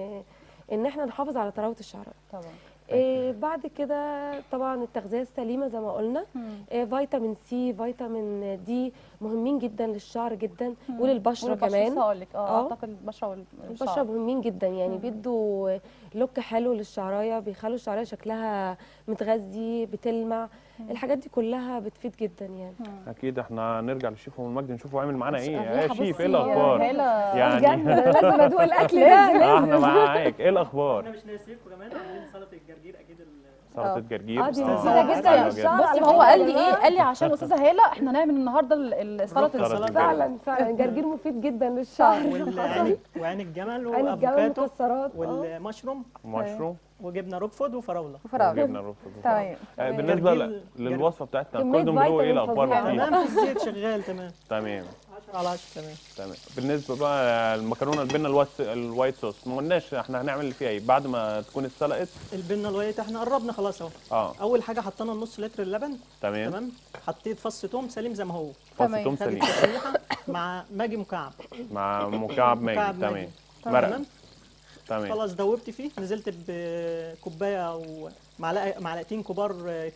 ان احنا نحافظ على طراوه الشعر طبعا إيه بعد كده طبعا التغذيه السليمه زي ما قلنا إيه فيتامين سي فيتامين دي مهمين جدا للشعر جدا وللبشره كمان هقول لك اه آه. اعتقد البشره وال- البشره والشعر مهمين جدا يعني بيدوا لوك حلو للشعرايه بيخلوا الشعرايه شكلها متغذي بتلمع الحاجات دي كلها بتفيد جدا يعني اكيد احنا هنرجع للشيف ام المجد نشوفه عامل معانا ايه الريحة يا شيف بصي ايه يا الاخبار هالة يعني بجد أنا لازم ادوق الاكل ده آه، احنا لازم معاك ايه الاخبار احنا مش ناسيكم كمان عاملين سلطه الجرجير اكيد ال- سلطه جرجير اه دي آه، مفيده جدا حلوة للشعر بصي على ما هو فكرة قال يا لي ايه جماعة. قال لي عشان استاذه هاله احنا نعمل النهارده ال- السلطه سلطة الجرجير. الجرجير. فعلا فعلا الجرجير مفيد جدا للشعر والعين وعين الجمل عين الجمل وافوكاتو مكسرات اه والمشروم مشروم وجبنه روكفود وفراوله وفراوله وجبنه رفض تمام آه، تمام. بالنسبه ل- جرجير- للوصفه بتاعتنا كمية الكوردون بلو ايه فيتامين الاخبار فظيعة. فيه تمام في الزيت شغال تمام تمام 10 على 10 تمام تمام بالنسبه بقى المكرونه البنه الوايت الوايت صوص ما قلناش احنا هنعمل اللي فيها ايه بعد ما تكون اتسلقت البنه الوايت احنا قربنا خلاص اهو اه اول حاجه حطينا نص لتر اللبن تمام تمام حطيت فص توم سليم زي ما هو فص تمام. توم خد سليم التشويحه مع ماجي مكعب مع مكعب ماجي مكعب تمام ماجي. مرق تمام تمام خلاص دوبت فيه نزلت بكوبايه او معلقه معلقتين كبار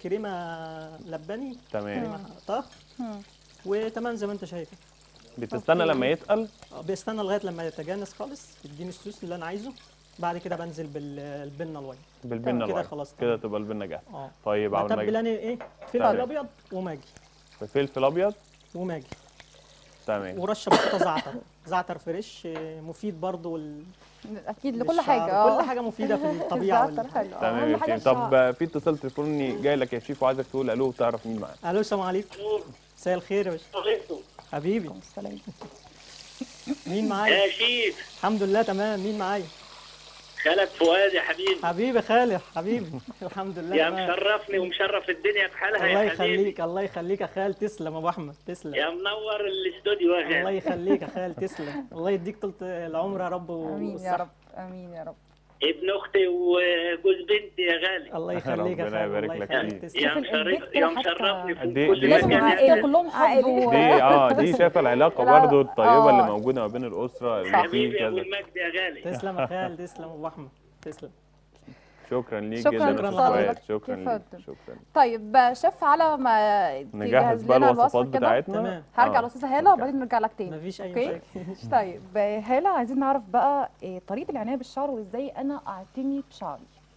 كريمه لباني تمام كريمه طهي مم. وتمام زي ما انت شايف بتستنى لما يتقل آه، بستنى لغايه لما يتجانس خالص يديني الصوص اللي انا عايزه بعد كده بنزل بالبنه الوايت بالبنه كده الوايت خلاص كده تمام. تبقى البنه جاهزه اه طيب عمل بتبل ماجي انا ايه تمام. فلفل ابيض وماجي فلفل ابيض وماجي تمام ورشه بسيطه زعتر زعتر فريش آه، مفيد برضو وال... اكيد لكل للشعر. حاجه اه كل حاجه مفيده في الطبيعه الزعتر وال... حلو تمام أهم يا حاجة شيف طب آه، في اتصال تليفوني جاي لك يا شيف وعايزك تقول الو وتعرف مين معانا الو السلام عليكم مساء الخير يا باشا عليكم حبيبي السلام مين معايا يا شيف الحمد لله تمام مين معايا خالد فؤاد يا حبيبي حبيبي خالد حبيبي الحمد لله يا تمام. مشرفني ومشرف الدنيا بحالها الله يا حبيبي يخليك الله يخليك يا خال تسلم يا ابو احمد تسلم يا منور الاستوديو يا الله غالي يخليك يا خال تسلم الله يديك طول العمر يا رب امين يا والصحة. رب امين يا رب ابن اختي وجوز بنتي يا غالي الله يخليك يا ربنا خالد يبارك الله لك يخليك فيه. تسلم يا شوف مشرف البيت يا حتى- مشرفني في دي- كل دي- لازم مكان عائلة يعني كلهم حب عائلة. و... دي اه دي شايفه العلاقه لا. برضو الطيبه اللي آه. موجوده ما بين الاسره اللي حبيبي في يا ابو كذا المجد يا غالي تسلم يا خالد تسلم ابو احمد تسلم شكرا ليك شكراً جدا يا شكراً أستاذ لحضرتك. فؤاد. شكرا ليك اتفضل. شكرا طيب شيف على ما نجهز تجهز بقى لنا الوصفات الوصفة كده. بتاعتنا تمام. هرجع آه. لاستاذه هاله وبعدين نرجع لك تاني مفيش اي اوكي مشاكل طيب هاله عايزين نعرف بقى إيه طريقه العنايه بالشعر وازاي انا اعتني بشعري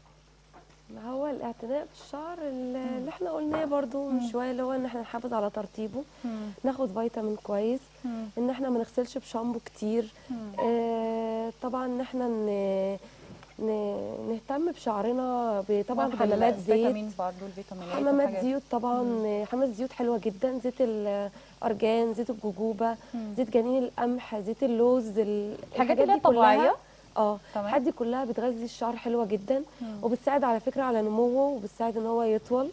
ما هو الاعتناء بالشعر اللي احنا قلناه برضو من شويه اللي هو ان احنا نحافظ على ترطيبه ناخد فيتامين كويس ان احنا ما نغسلش بشامبو كتير آه طبعا ان احنا ن... ن... نهتم بشعرنا بطبعا ناخد حمامات زيت الفيتامين برضه الفيتامينات حمامات والحاجات. زيوت طبعا حمامات زيوت حلوه جدا زيت الارجان زيت الجوجوبا زيت جنين القمح زيت اللوز ال- الحاجات اللي هي دي كلها- طبيعية؟ اه تمام. الحاجات دي كلها بتغذي الشعر حلوه جدا وبتساعد على فكره على نموه وبتساعد ان هو يطول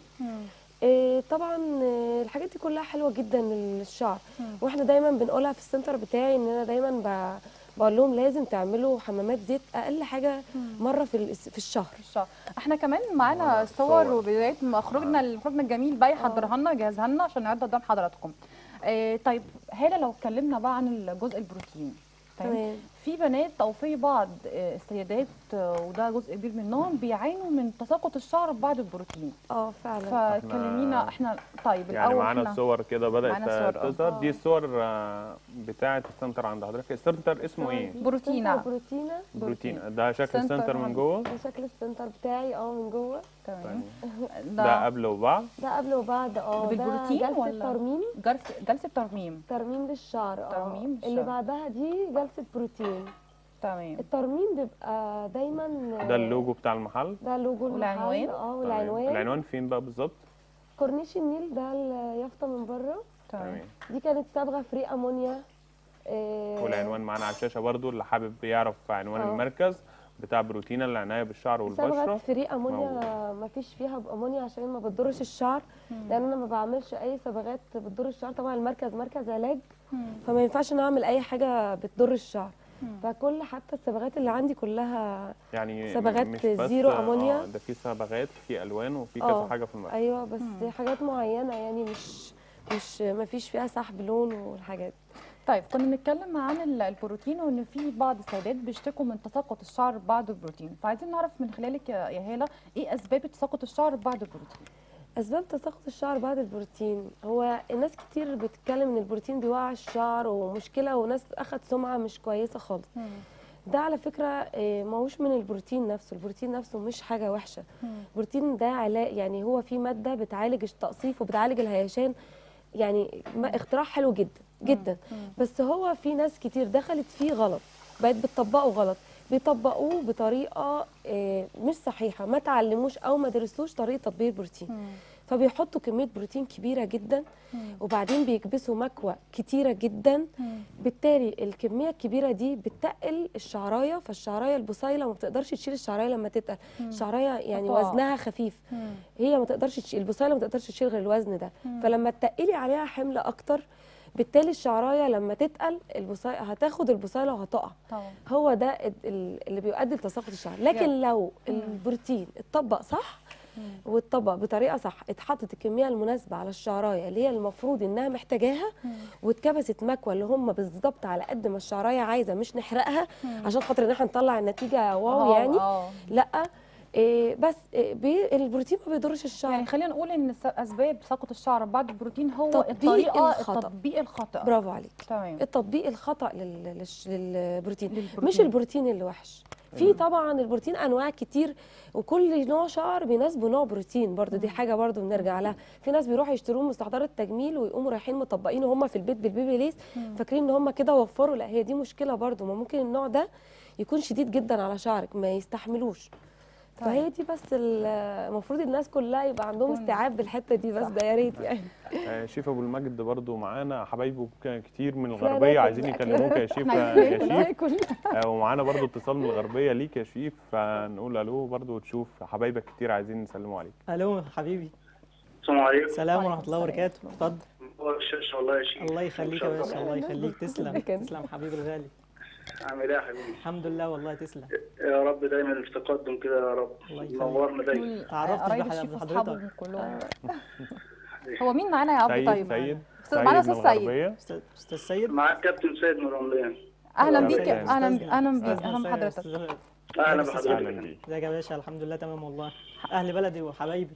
إيه طبعا آه، الحاجات دي كلها حلوه جدا للشعر واحنا دايما بنقولها في السنتر بتاعي ان انا دايما ب... بقول لهم لازم تعملوا حمامات زيت اقل حاجه مره في الأس- في الشهر الشعر احنا كمان معانا آه، صور صور. وبدايه ما خرجنا خرجنا الجميل بقى يحضرها لنا يجهزها لنا عشان نعرضها قدام حضراتكم إيه طيب هاله لو اتكلمنا بقى عن الجزء البروتين تمام. في بنات او في بعض آه، السيدات آه، وده جزء كبير منهم بيعانوا من تساقط الشعر بعد البروتين اه فعلا فكلمينا احنا طيب يعني الاول معانا احنا الصور كده بدات معانا صور، آه. تظهر دي الصور آه، بتاعه السنتر عند حضرتك السنتر اسمه ايه بروتينا. سنتر بروتينا بروتين ده شكل سنتر السنتر من عند- جوه ده شكل السنتر بتاعي اه من جوه تمام ده قبل وبعد ده قبل وبعد اه ده بالبروتين جلسه ولا؟ ترميم جلسه جلسه ترميم ترميم للشعر اه ترميم اللي للشعر. بعدها دي جلسه بروتين تمام الترميم بيبقى دايما ده اللوجو بتاع المحل ده لوجو المحل والعنوان؟ اه تمام. والعنوان العنوان فين بقى بالظبط كورنيش النيل ده اليافطه من بره تمام تمام دي كانت صبغه فري امونيا آه، والعنوان معانا على الشاشه برضو اللي حابب يعرف عنوان آه. المركز بتاع بروتينا العنايه بالشعر صبغه والبشره فري امونيا ما فيش فيها بامونيا عشان ما بتضرش الشعر لان انا ما بعملش اي صبغات بتضر الشعر طبعا المركز مركز علاج فما ينفعش نعمل اي حاجه بتضر الشعر فكل حتى الصبغات اللي عندي كلها يعني صبغات مش بس زيرو آه، أمونيا. ده في صبغات في الوان وفي آه. كذا حاجه في المركز ايوه بس حاجات معينه يعني مش مش ما فيش فيها سحب لون والحاجات طيب كنا بنتكلم عن ال- البروتين وان في بعض السيدات بيشتكوا من تساقط الشعر بعد البروتين فعايزين نعرف من خلالك يا يا هاله ايه اسباب تساقط الشعر بعد البروتين اسباب تساقط الشعر بعد البروتين هو الناس كتير بتتكلم ان البروتين بيوقع الشعر ومشكله وناس اخد سمعه مش كويسه خالص ده على فكره آه، ماهوش من البروتين نفسه البروتين نفسه مش حاجه وحشه البروتين ده علاج يعني هو في ماده بتعالج التقصيف وبتعالج الهيشان يعني ما- اختراع حلو جدا جدا بس هو في ناس كتير دخلت فيه غلط بقت بتطبقه غلط بيطبقوه بطريقه آه، مش صحيحه ما تعلموش او ما درسوش طريقه تطبيق البروتين فبيحطوا كميه بروتين كبيره جدا وبعدين بيكبسوا مكوى كتيره جدا بالتالي الكميه الكبيره دي بتقل الشعرايه فالشعرايه البصيله ما بتقدرش تشيل الشعرايه لما تتقل الشعرايه يعني تقع. وزنها خفيف هي ما تقدرش تشيل البصيله ما تقدرش تشيل غير الوزن ده فلما تقلي عليها حمل اكتر بالتالي الشعرايه لما تتقل البصيله هتاخد البصيله وهتقع طبعا هو ده ال- ال- اللي بيؤدي لتساقط الشعر لكن لو البروتين اتطبق صح واتطبق بطريقه صح اتحطت الكميه المناسبه على الشعرايه اللي هي المفروض انها محتاجاها واتكبست مكوى اللي هم بالظبط على قد ما الشعرايه عايزه مش نحرقها عشان خاطر ان احنا نطلع النتيجه واو آه، يعني آه. لا إيه بس إيه بي البروتين ما بيضرش الشعر يعني خلينا نقول ان س- اسباب تساقط الشعر بعد البروتين هو تطبيق الطريقه الخطأ. التطبيق الخطا برافو عليك تمام التطبيق الخطا لل- للش- للبروتين للبروتين. مش البروتين اللي وحش في طبعا البروتين انواع كتير وكل نوع شعر بيناسبه نوع بروتين برضو دي حاجه برضو بنرجع لها في ناس بيروحوا يشتروه من مستحضرات تجميل ويقوموا رايحين مطبقينه هم في البيت بالبيبي ليس فاكرين ان هم كده وفروا لا هي دي مشكله برضو ما ممكن النوع ده يكون شديد جدا على شعرك ما يستحملوش فهي دي بس ال- المفروض الناس كلها يبقى عندهم يكون- استيعاب بالحته دي بس ده يا ريت يعني آه، شيف ابو المجد برضو معانا حبايبه ك- كتير من إحنا الغربيه هناكل عايزين بقى. يكلموك يا شيف احنا آه، عايزين يا ناكل شيف ناكل آه، ومعانا برضو اتصال من الغربيه ليك يا شيف فنقول الو برضو وتشوف حبايبك كتير عايزين يسلموا عليك الو حبيبي السلام عليكم السلام وعليكم ورحمه الله وبركاته اتفضل هو الشاشه والله يا شيخ الله يخليك يا باشا الله يخليك يخليك تسلم كده. تسلم حبيبي الغالي عامل ايه يا حبيبي الحمد لله والله تسلم يا رب دايما في تقدم كده يا رب الله يخليك. نورنا دايما دول تعرفتش قرايب بح- الشيف بحضرتك. واصحابهم كلهم هو مين معانا يا ابو سيد طيب سيد أستاذ- معانا من استاذ سيد الغربية. استاذ أستاذ سيد معاك كابتن سيد من رمضان اهلا أهلا بيك بيك. اهلا بيك اهلا بيك أستاذنا اهلا سيد، بحضرتك أستاذ- اهلا أستاذ بحضرتك اهلا بيك ازيك يا باشا الحمد لله تمام والله اهل بلدي وحبايبي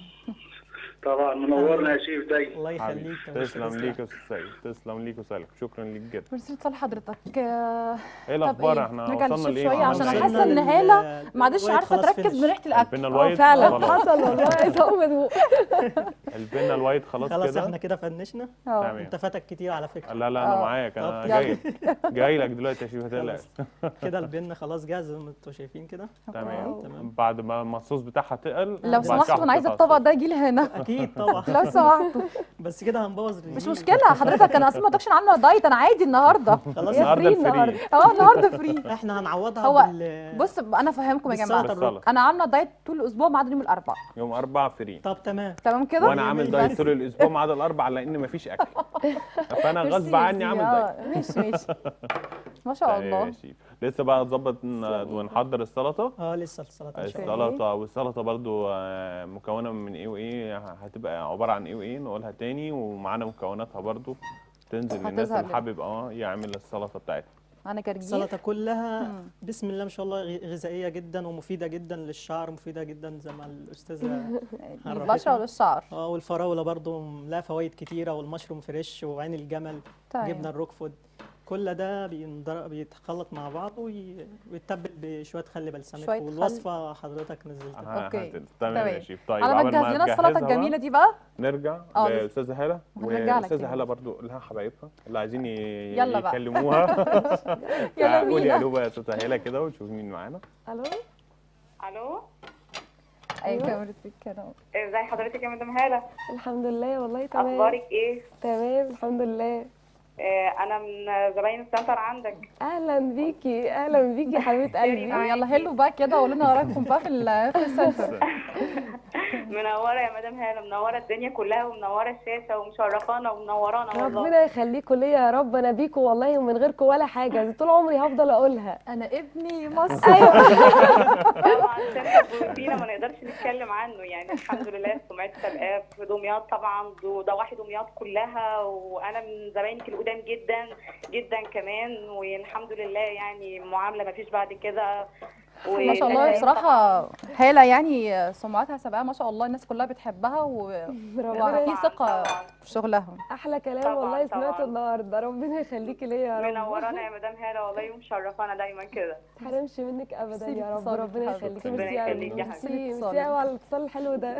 طبعا منورنا يا شيف دايما الله يخليك حبيبي. يا باشا، تسلم ليك يا استاذ سيد تسلم ليك وسالك شكرا ليك جدا ميرسي اتصال حضرتك آه، ايه الاخبار إيه؟ احنا نرجع وصلنا للشيف لايه شوية عشان عملنا أحس إيه؟ إن هالة معلش الوايت عارفه خلاص تركز finish. من ريحه الاكل البنا اه الوايت فعلا خلاص. حصل والله عايزه اقوم ادوق البنا الوايت خلاص خلاص كده احنا كده فنشنا اه تمام انت فاتك كتير على فكره لا لا انا آه. معاك انا طب جاي جاي لك دلوقتي يا شيف هتقلق خلاص كده البن خلاص جاهز زي ما انتوا شايفين كده تمام تمام. بعد ما ما الصوص بتاعها تقل لو بعد كده سمحتوا انا عايزه هحط الطبق الصوص. ده يجي لي هنا اكيد طبعا لو سمحتوا بس كده هنبوظ الرجيم مش مشكله حضرتك انا اصلا ما قلتلكش انا عامله دايت انا عادي النهارده خلاص يا النهارده فري الفري النهارده اه النهارده فري احنا هنعوضها هو بال بص انا افهمكم يا جماعه بالسلطة بالسلطة. انا عامله دايت طول الاسبوع ما عدا يوم الاربعاء يوم اربعة فري طب تمام تمام كده وانا عامل دايت طول الاسبوع ما عدا الاربع لان مفيش اكل فانا ميرسي غصب عني يا عامل سيدي. دايت آه، ماشي ماشي ما شاء تمام يا الله شيف. لسه بقى نظبط ونحضر السلطه اه لسه السلطه ان شاء الله السلطه والسلطه برضو آه، مكونه من ايه وايه هتبقى عباره عن ايه وايه نقولها تاني ومعانا مكوناتها برضو تنزل للناس هتظهر اللي لنا. حابب اه يعمل السلطه بتاعتها انا جرجير السلطه كلها مم. بسم الله ما شاء الله غ- غذائيه جدا ومفيده جدا للشعر مفيده جدا زي ما الاستاذه للبشره عرفتنا. وللشعر اه والفراوله برضو لها فوائد كتيره والمشروم فريش وعين الجمل طيب. جبنه الروكفود كل ده بينضر- بيتخلط مع بعض وي- ويتبل بشويه خل بلسمك شوية خل. والوصفه حضرتك نزلتها ه- أوكي. هت- تمام يا تمام. شيف طيب على ما عبال تجهز لنا تجهزها السلطه بقى، الجميله دي بقى نرجع اه، لاستاذه هاله وهنرجع لك واستاذه تاني. هاله برضو لها حبايبها اللي عايزين ي- يلا بقى. يكلموها يلا قولي بينا الو بقى يا استاذه هاله كده وتشوفي مين معانا الو الو اي كاميرتك كده ازي حضرتك يا مدام هاله الحمد لله والله تمام اخبارك ايه تمام الحمد لله آه انا من زباين السنتر عندك اهلا بيكي اهلا بيكي يا حبيبه قلبي آه، يلا هلو بقى كده قولوا لنا رايكم بقى في ال- في السنتر منوره يا مدام هاله منوره الدنيا كلها ومنوره الشاشه ومشرفانا ومنورانا والله ربنا يخليكوا ليا يا رب انا بيكوا والله ومن غيركوا ولا حاجه دي طول عمري هفضل اقولها انا ابني مصر طبعا سنتر بروتينا ما نقدرش نتكلم عنه يعني الحمد لله سمعت سابقاه في دمياط طبعا دو- ضواحي دمياط كلها وانا من زباينك القدام جدا جدا كمان والحمد لله يعني معامله ما فيش بعد كده ما شاء الله والنتائج بصراحه هاله يعني سمعتها سابقه ما شاء الله الناس كلها بتحبها و... ربنا وفي طبعاً، ثقه طبعاً. في شغلها احلى كلام طبعاً، والله سمعته طبعاً. النهارده ربنا يخليكي ليا يا رب منورانا يا مدام هاله والله ومشرفانا دايما كده ما تحرمش منك ابدا ميرسي يا رب لاتصالك ربنا حبيبتي. يخليكي ربنا ميرسي يا يخليك يا قلبي. حبيبتي. ميرسي اتصالك. ميرسي قوي على الاتصال الحلو ده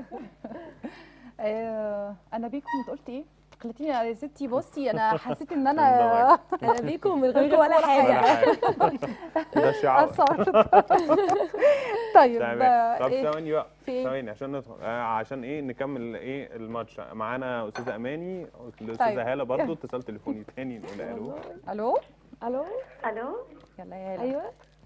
آه انا بيكم انت قلت ايه خليتيني يا ستي بصي انا حسيت ان انا انا بيكم من غيركم ولا ولا حاجه حاجه ده شعار قصرت طيب تمام آه، طب ايه ثواني بقى في ايه ثواني عشان ندخل آه عشان ايه نكمل ايه الماتش معانا استاذه اماني طيب. الاستاذه هاله برضو اتصال تليفوني تاني نقول الو الو الو الو يلا يا هلا ايوه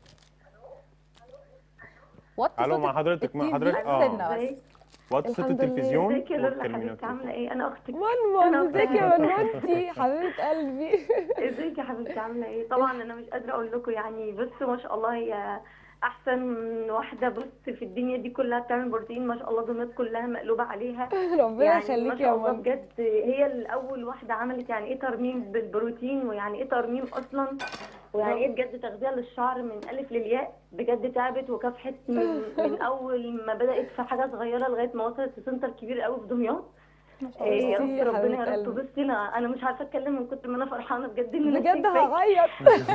وطي الو مع صوتك حضرتك مع التي في حضرتك سنة اه بس. وطي صوت الحمد لله. التلفزيون ازيك يا لولا واتكلمينا حبيبتي عامله في ايه انا اختك منمن ازيك يا منمنتي حبيبه قلبي ازيك يا حبيبتي عامله ايه طبعا انا مش قادره اقول لكم يعني بص ما شاء الله هي احسن واحده بص في الدنيا دي كلها بتعمل بروتين ما شاء الله دمياط كلها مقلوبه عليها ربنا يعني ما يخليكي يا شاء الله منى بجد هي الاول واحده عملت يعني ايه ترميم بالبروتين ويعني ايه ترميم اصلا ويعني ايه بجد تغذيه للشعر من الف للياء بجد تعبت وكافحت من, من اول ما بدات في حاجه صغيره لغايه ما وصلت لسنتر كبير قوي في دمياط إيه يا ميرسي يا رب ربنا حبيبة يا رب قلبي. بصي انا انا مش عارفه اتكلم من كتر ما انا فرحانه بجد ان أنا بجد شايفاكي. هعيط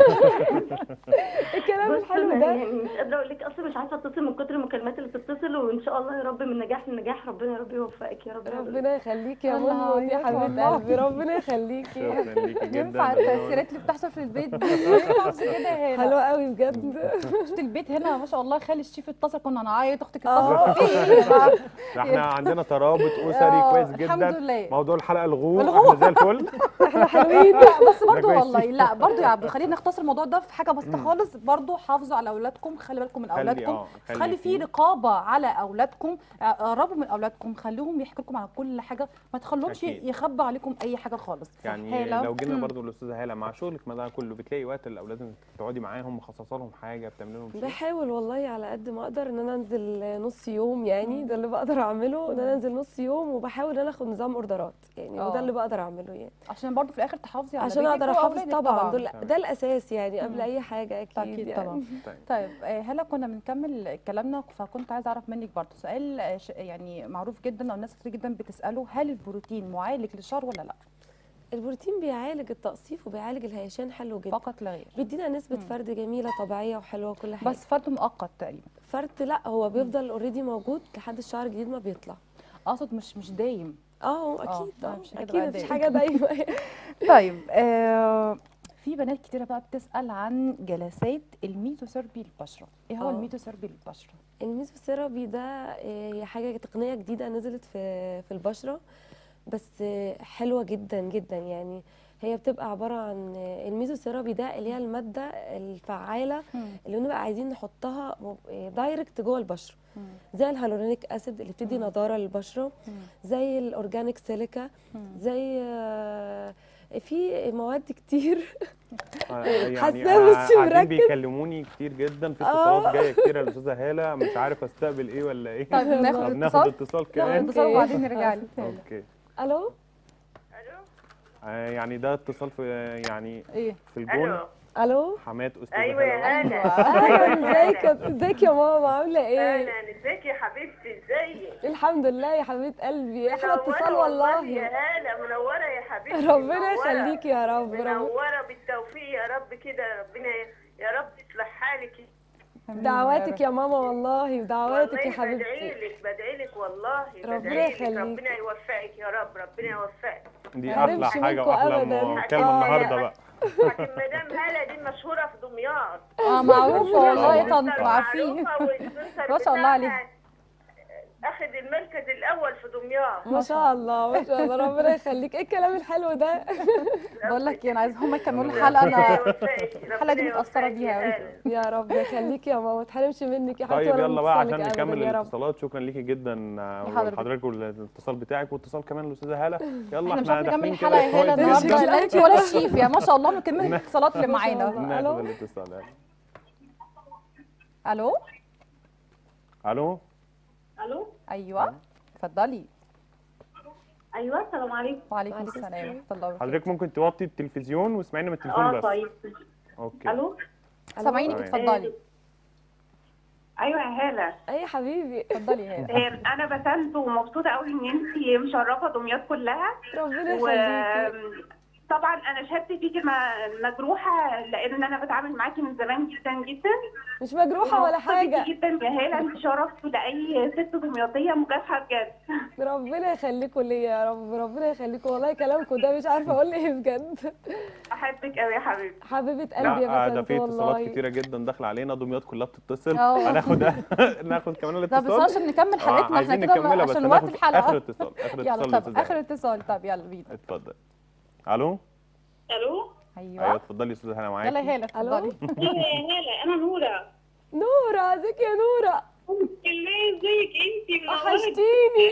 الكلام بص الحلو انا ده يعني مش قادره اقول لك اصلا مش عارفه اتصل من كتر المكالمات اللي بتتصل وان شاء الله يا رب من نجاح لنجاح ربنا يا رب يوفقك يا رب ربنا يخليكي يا الله منى يا يعيط حبيبه والله. قلبي ربنا يخليكي شكرا ليكي جدا ينفع ربنا التأثيرات اللي بتحصل في البيت دي ينفع كده يا هلا حلوه قوي بجد شفت البيت هنا ما شاء الله خالي الشيف اتصل كنا هنعيط اختك آه. اتصلت في ايه بقى؟ احنا عندنا ترابط اسري آه، كويس جدا الحمد لله موضوع الحلقه الغوه الغوة. احنا زي الفل احنا حلوين لا بس برضو كويس. والله لا برضو يا عبد خلينا نختصر الموضوع ده في حاجه بسيطه خالص برضو حافظوا على اولادكم خلي بالكم من خلي- اولادكم آه، خلي خلي في فيه. رقابه على اولادكم آه، قربوا من اولادكم خليهم يحكوا لكم على كل حاجه ما تخلوهمش أكيد. يخبوا عليكم اي حاجه خالص يعني هالة. لو جينا مم. برضو الاستاذه هاله مع شغلك ما ده كله بتلاقي وقت الاولاد انك تقعدي معاهم مخصصه لهم حاجه بتعملي لهم شيء بحاول والله على قد ما اقدر ان انا انزل نص يوم يعني ده اللي بقدر اعمله ان انا انزل نص يوم وبحاول ان انا اخد نظام اوردرات يعني آه. وده اللي بقدر اعمله يعني عشان برضو في الاخر تحافظي على عشان بيتك اقدر احافظ وأولادك طبعا دول تمام. ده الاساس يعني قبل مم. اي حاجه اكيد, اكيد يعني. طبعا طيب. طيب آه، هلا كنا بنكمل كلامنا فكنت عايزه اعرف منك برضو سؤال آه، ش- يعني معروف جدا او ناس كتير جدا بتساله هل البروتين معالج للشعر ولا لا البروتين بيعالج التقصيف وبيعالج الهيشان حلو جدا فقط لا غير بيدينا نسبه مم. فرد جميله طبيعيه وحلوه وكل حاجه بس فرد مؤقت تقريبا فرد لا هو بيفضل اوريدي موجود لحد الشعر الجديد ما بيطلع اقصد مش مش دايم اه اكيد آه، اه مش كده اكيد بقى مفيش دايما. حاجه دايما طيب آه في بنات كتيره بقى بتسال عن جلسات الميزوثيرابي للبشره ايه هو آه. الميزوثيرابي للبشره الميزوثيرابي ده آه، هي حاجه تقنيه جديده نزلت في في البشره بس آه، حلوه جدا جدا يعني هي بتبقى عباره عن آه، الميزوثيرابي ده اللي هي الماده الفعاله اللي بنبقى عايزين نحطها مب- آه، دايركت جوه البشره زي الهالورونيك اسيد اللي بتدي نضاره للبشره زي الاورجانيك سيليكا زي آه، في مواد كتير آه، يعني حاساه أنا بصي قاعدين مركز. بيكلموني كتير جدا في اتصالات جايه كتير يا الاستاذه هاله مش عارف استقبل ايه ولا ايه طيب ناخد طب ناخد اتصال اتصال ناخد كمان اتصال أوكي. وبعدين نرجع لك اوكي الو آه، يعني ده اتصال في يعني ايه في الجون الو الو حماه استاذه ايوه يا هاله هلا اهلا ازيك يا- ازيك يا ماما عامله ايه اهلا ازيك يا حبيبتي ازيك الحمد لله يا حبيبه قلبي احلى منورة اتصال يا والله هلا منوره يا حبيبتي ربنا منورة. يخليك يا رب رب منوره بالتوفيق يا رب كده ربنا يا رب يصلح حالك دعواتك يا ماما والله ودعواتك يا والله بدعي حبيبتي لك بدعي لك والله ربنا بدعي لك يخليك. ربنا يوفقك يا رب ربنا يوفقك دي ما احلى نمشي حاجه منكم واحلى أبداً. مكالمه آه، النهارده لا. بقى لكن مدام هلا دي مشهوره في دمياط اه معروفه والله طبعاً. طنط عارفين معروفة والسنتر ما شاء الله عليها. بتاعها اخذ المركز الاول في دمياط ما شاء الله ما شاء الله ربنا يخليك ايه الكلام الحلو ده بقول لك ايه انا عايز هم يكملوا الحلقه انا الحلقه دي متاثره بيها قوي يا رب يخليك يا ماما ما تحرمش منك يا حبيبتي طيب ولا يلا بقى من عشان اتصالك أبداً نكمل يا رب الاتصالات شكرا ليكي جدا آه، حضرتك. لحضرتك والاتصال بتاعك واتصال كمان الاستاذه هاله يلا احنا مش احنا عارفين نكمل داخلين الحلقه يا كده هاله كويس النهارده جدا. لا انت ولا الشيف يا ما شاء الله من كميه الاتصالات اللي ما شاء معانا الله. ناخد ألو؟ الاتصال يلا. الو الو الو ايوه اتفضلي ايوه السلام عليكم وعليكم وعليكم السلام السلام. ورحمه الله وبركاته حضرتك ممكن توطي التلفزيون واسمعينا من التليفون اه بس طيب اوكي الو سامعينك تمام. اتفضلي ايوه يا هاله اي يا حبيبي اتفضلي يا هاله آه، انا بسنت ومبسوطه قوي ان انت مشرفه دمياط كلها ربنا يخليكي وطبعا انا شهادتي فيكي م- مجروحه لان انا بتعامل معاكي من زمان جدا جدا مش مجروحه ولا ومبسوطة بيكي حاجه جدا يا هاله انت شرف لاي ست دمياطيه مكافحه بجد ربنا يخليكوا ليا يا رب ربنا يخليكوا والله كلامكم ده مش عارفه اقول ايه بجد احبك قوي يا حبيبتي حبيبه قلبي يا لا آه، ده بسنت في اتصالات والله كتيره جدا داخله علينا دمياط كلها بتتصل اه. هناخد ناخد كمان طب بس الاتصال عشان نكمل آه، حلقتنا احنا عايزين كده نكملها بس عشان وقت هناخد الحلقه اخر اتصال اخر يلا اتصال طب للأستاذة اخر هالة. اتصال طب يلا بينا اتفضل الو الو ايوه ايوه اتفضلي يا استاذه هنا يلا معاكي يا هاله الو اتفضلي يا هاله انا نوره نوره ازيك يا نوره الله ازيك انت وحشتيني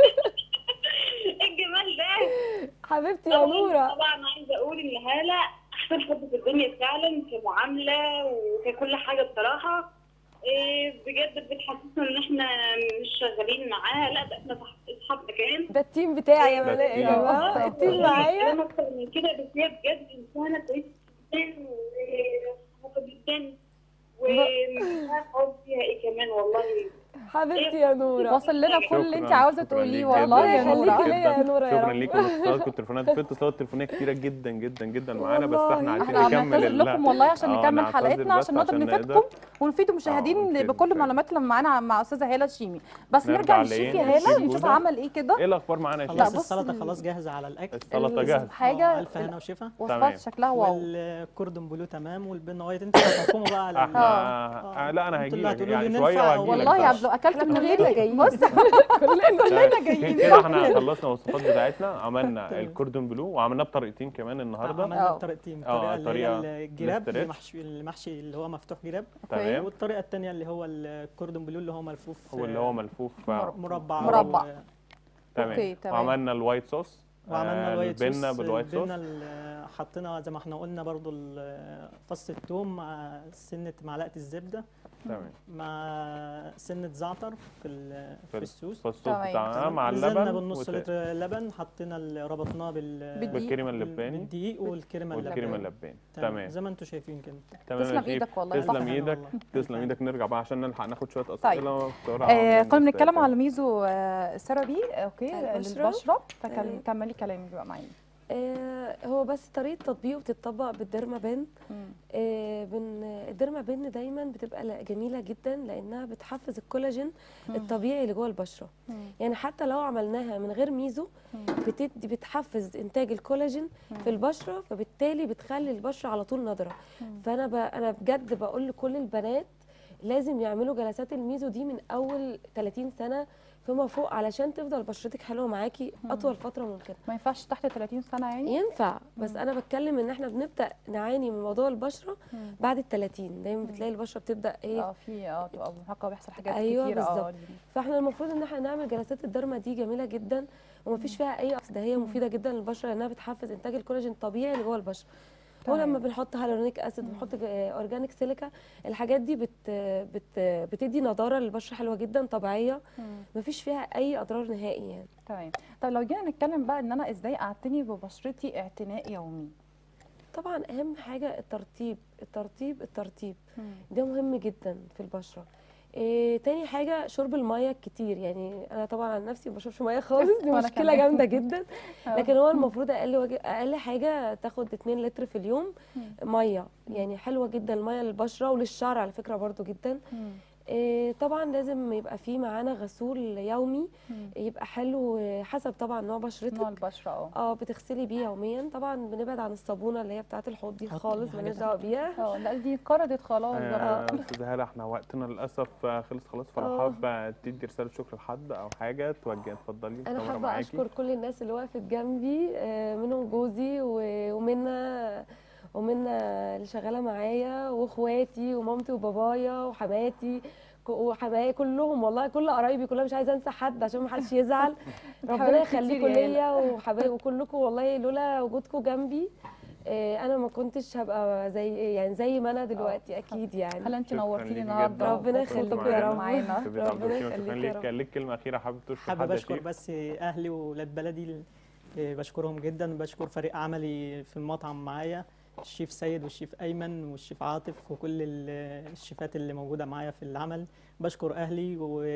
الجمال ده حبيبتي يا نوره طبعا عايزه اقول ان هاله احسن حد في الدنيا فعلا كمعامله وككل حاجه بصراحه إيه بجد بتحسسنا ان احنا مش شغالين معاها لا ده احنا صح- اصحاب مكان ده التيم بتاعي يا ده ملاء يا التيم. جماعه التيم معايا انا اكتر من كده بس هي بجد انسانه كويسه جدا ومحبوبه جدا ومش عارفه اقول فيها ايه كمان والله حبيبتي يا نوره وصل لنا كل اللي انت شكراً، عاوزه شكراً تقوليه ليك والله جداً، يا ربنا نوره يخليك ليا يا جداً. نورة يا شكرا رب. ليكم الاتصالات والتليفونات في اتصالات تليفونيه كتيره جدا جدا جدا معانا بس والله. احنا عايزين احنا نكمل بنعتذر ال- لكم والله عشان آه، نكمل نعتذر حلقتنا بس عشان نقدر عشان نفيدكم نقدر. ونفيد آه، المشاهدين ونفيد بكل المشاهدين. المعلومات اللي معانا مع استاذه هاله الشيمي بس نرجع نرجع لإيه؟ للشيف يا للشيف هاله نشوف جودة. عمل ايه كده ايه الاخبار معانا يا لا، شيخ خلاص بص السلطه ال- خلاص جاهزه على الاكل السلطه جاهزه حاجه آه، الف هنا وشفا تمام. وصفات شكلها واو والكوردون بلو تمام والبن وايت انتوا هتحكموا بقى على ال- احنا آه. آه، لا انا انتوا هجي اللي لك هتقولوا يعني لي شويه ننفع وهجي لك والله يا طبعاً. عبد اكلت احنا من كلنا غيري جايين. بص كلنا جايين كده احنا خلصنا الوصفات بتاعتنا عملنا الكوردون بلو وعملناه بطريقتين كمان النهارده عملنا آه. بطريقتين آه، الطريقه اللي طريقة هي الجراب اللي الاسترتش. محشي المحشي اللي هو مفتوح جراب تمام والطريقه الثانيه اللي هو الكوردون بلو اللي هو ملفوف هو اللي آه، هو ملفوف آه، مربع مربع. و- تمام أوكي، تمام. وعملنا الوايت صوص وعملنا آه، الوايت البنه صوص بالوايت صوص البنه ال- حطينا زي ما احنا قلنا برضو ال- فص الثوم مع سنه معلقه الزبده تمام مع سنه زعتر في ال- في في ال- الصوص فالصوص تمام. بتاعنا مع نزلنا اللبن بالنص وت- لتر لبن حطينا ال- ربطناه بال بالدقيق. بالكريمه اللباني بالدقيق والكريمه والكريمه اللباني اللباني تمام زي ما انتم شايفين كده تمام يا تسلم شيف. ايدك والله تسلم صح. ايدك والله. تسلم فعلا. ايدك نرجع بقى عشان نلحق ناخد شويه طيب. اسئله بسرعه آه عشان كنا الناس بنتكلم تفهم. على ميزو آه سيرابي اوكي بتاع البشرة. للبشره تمام. فكملي كلامك بقى معايا آه، هو بس طريقه تطبيقه بتطبق بالديرما بن مم. آه، بن الديرما بن دايما بتبقى لا- جميله جدا لانها بتحفز الكولاجين مم. الطبيعي اللي جوه البشره مم. يعني حتى لو عملناها من غير ميزو مم. بتدي بتحفز انتاج الكولاجين في البشره فبالتالي بتخلي البشره على طول نضره مم. فانا ب... انا بجد بقول لكل البنات لازم يعملوا جلسات الميزو دي من اول 30 سنه فيما فوق علشان تفضل بشرتك حلوه معاكي اطول فتره ممكنه ما ينفعش تحت 30 سنه يعني ينفع بس انا بتكلم ان احنا بنبدا نعاني من موضوع البشره مم. بعد ال 30 دايما بتلاقي البشره بتبدا ايه اه في اه تبقى مرهقه بيحصل حاجات أيوة كتير اه بالظبط. فاحنا المفروض ان احنا نعمل جلسات الدرما دي جميله جدا ومفيش فيها اي اصل ده هي مفيده جدا للبشره لانها بتحفز انتاج الكولاجين الطبيعي اللي جوه البشره تمام. ولما بنحط هالورونيك اسيد بنحط ج- اورجانيك سيليكا الحاجات دي بت بت بتدي نضاره للبشره حلوه جدا طبيعيه مم. مفيش فيها اي اضرار نهائي يعني تمام طب لو جينا نتكلم بقى ان انا ازاي اعتني ببشرتي اعتناء يومي طبعا اهم حاجه الترطيب الترطيب الترطيب مم. ده مهم جدا في البشره إيه تاني حاجه شرب الميه كتير يعني انا طبعا عن نفسي ما بشربش ميه خالص دي وأنا مشكله كمان. جامده جدا آه. لكن هو المفروض اقل وج... اقل حاجه تاخد 2 لتر في اليوم مم. ميه يعني حلوه جدا الميه للبشره وللشعر على فكره برضو جدا مم. إيه طبعا لازم يبقى فيه معانا غسول يومي مم. يبقى حلو حسب طبعا نوع بشرتك نوع البشره اه اه بتغسلي بيه يوميا طبعا بنبعد عن الصابونه اللي هي بتاعه الحوض دي حط خالص حاجة مالناش تانية. دهوا بيها اه لا دي انقرضت خلاص آه، بقى استاذه هاله احنا وقتنا للاسف آه، خلص خلاص فلو آه. حابه تدي رساله شكر لحد او حاجه توجه اتفضلي انا الكاميرا حابه معاكي. اشكر كل الناس اللي وقفت جنبي آه، منهم جوزي و- ومنى ومنى اللي شغاله معايا واخواتي ومامتي وبابايا وحماتي ك- وحمايا كلهم والله كل قرايبي كلها مش عايزه انسى حد عشان ما حدش يزعل ربنا حبايب يخليكم كتير يا ليا وحبايب وكلكم والله لولا وجودكم جنبي آه، انا ما كنتش هبقى زي يعني زي ما انا دلوقتي اكيد يعني هلا انت شكراً نورتيني ليكي النهارده جداً. ربنا وكنتوا يخليكم معانا. يا رب. معانا في بيت عبد ربنا الرحيم، شكراً يخليك يا ليك رب. كان ليك كلمه اخيره حابب تشكر حابب حد يا اشكر شيف؟ بس اهلي وولاد بلدي ال- إيه، بشكرهم جدا بشكر فريق عملي في المطعم معايا الشيف سيد والشيف ايمن والشيف عاطف وكل ال- الشيفات اللي موجوده معايا في العمل بشكر اهلي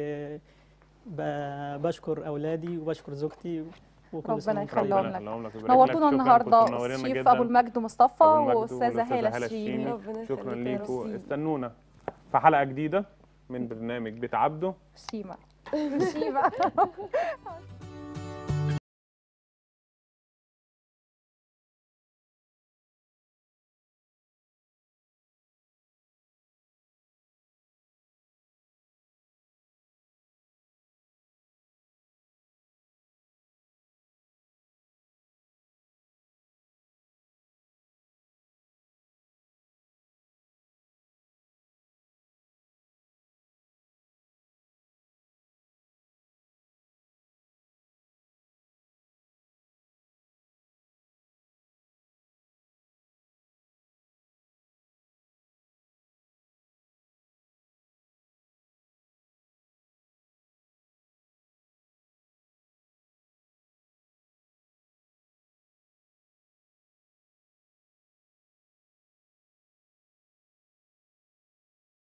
وبشكر اولادي وبشكر زوجتي وكل سنة ربنا وانتم يخليهم ربنا لك. يخليهم لك ويبارك لك. نورتونا شكراً، النهارده كنتوا منورينا الشيف جداً. ابو المجد مصطفى أبو المجد واستاذه والأستاذة هاله هالة الشيمي الشيمي. ربنا شكرا يخليك يا ليكم رب. استنونا في حلقه جديده من برنامج بيت عبده شيماء شيماء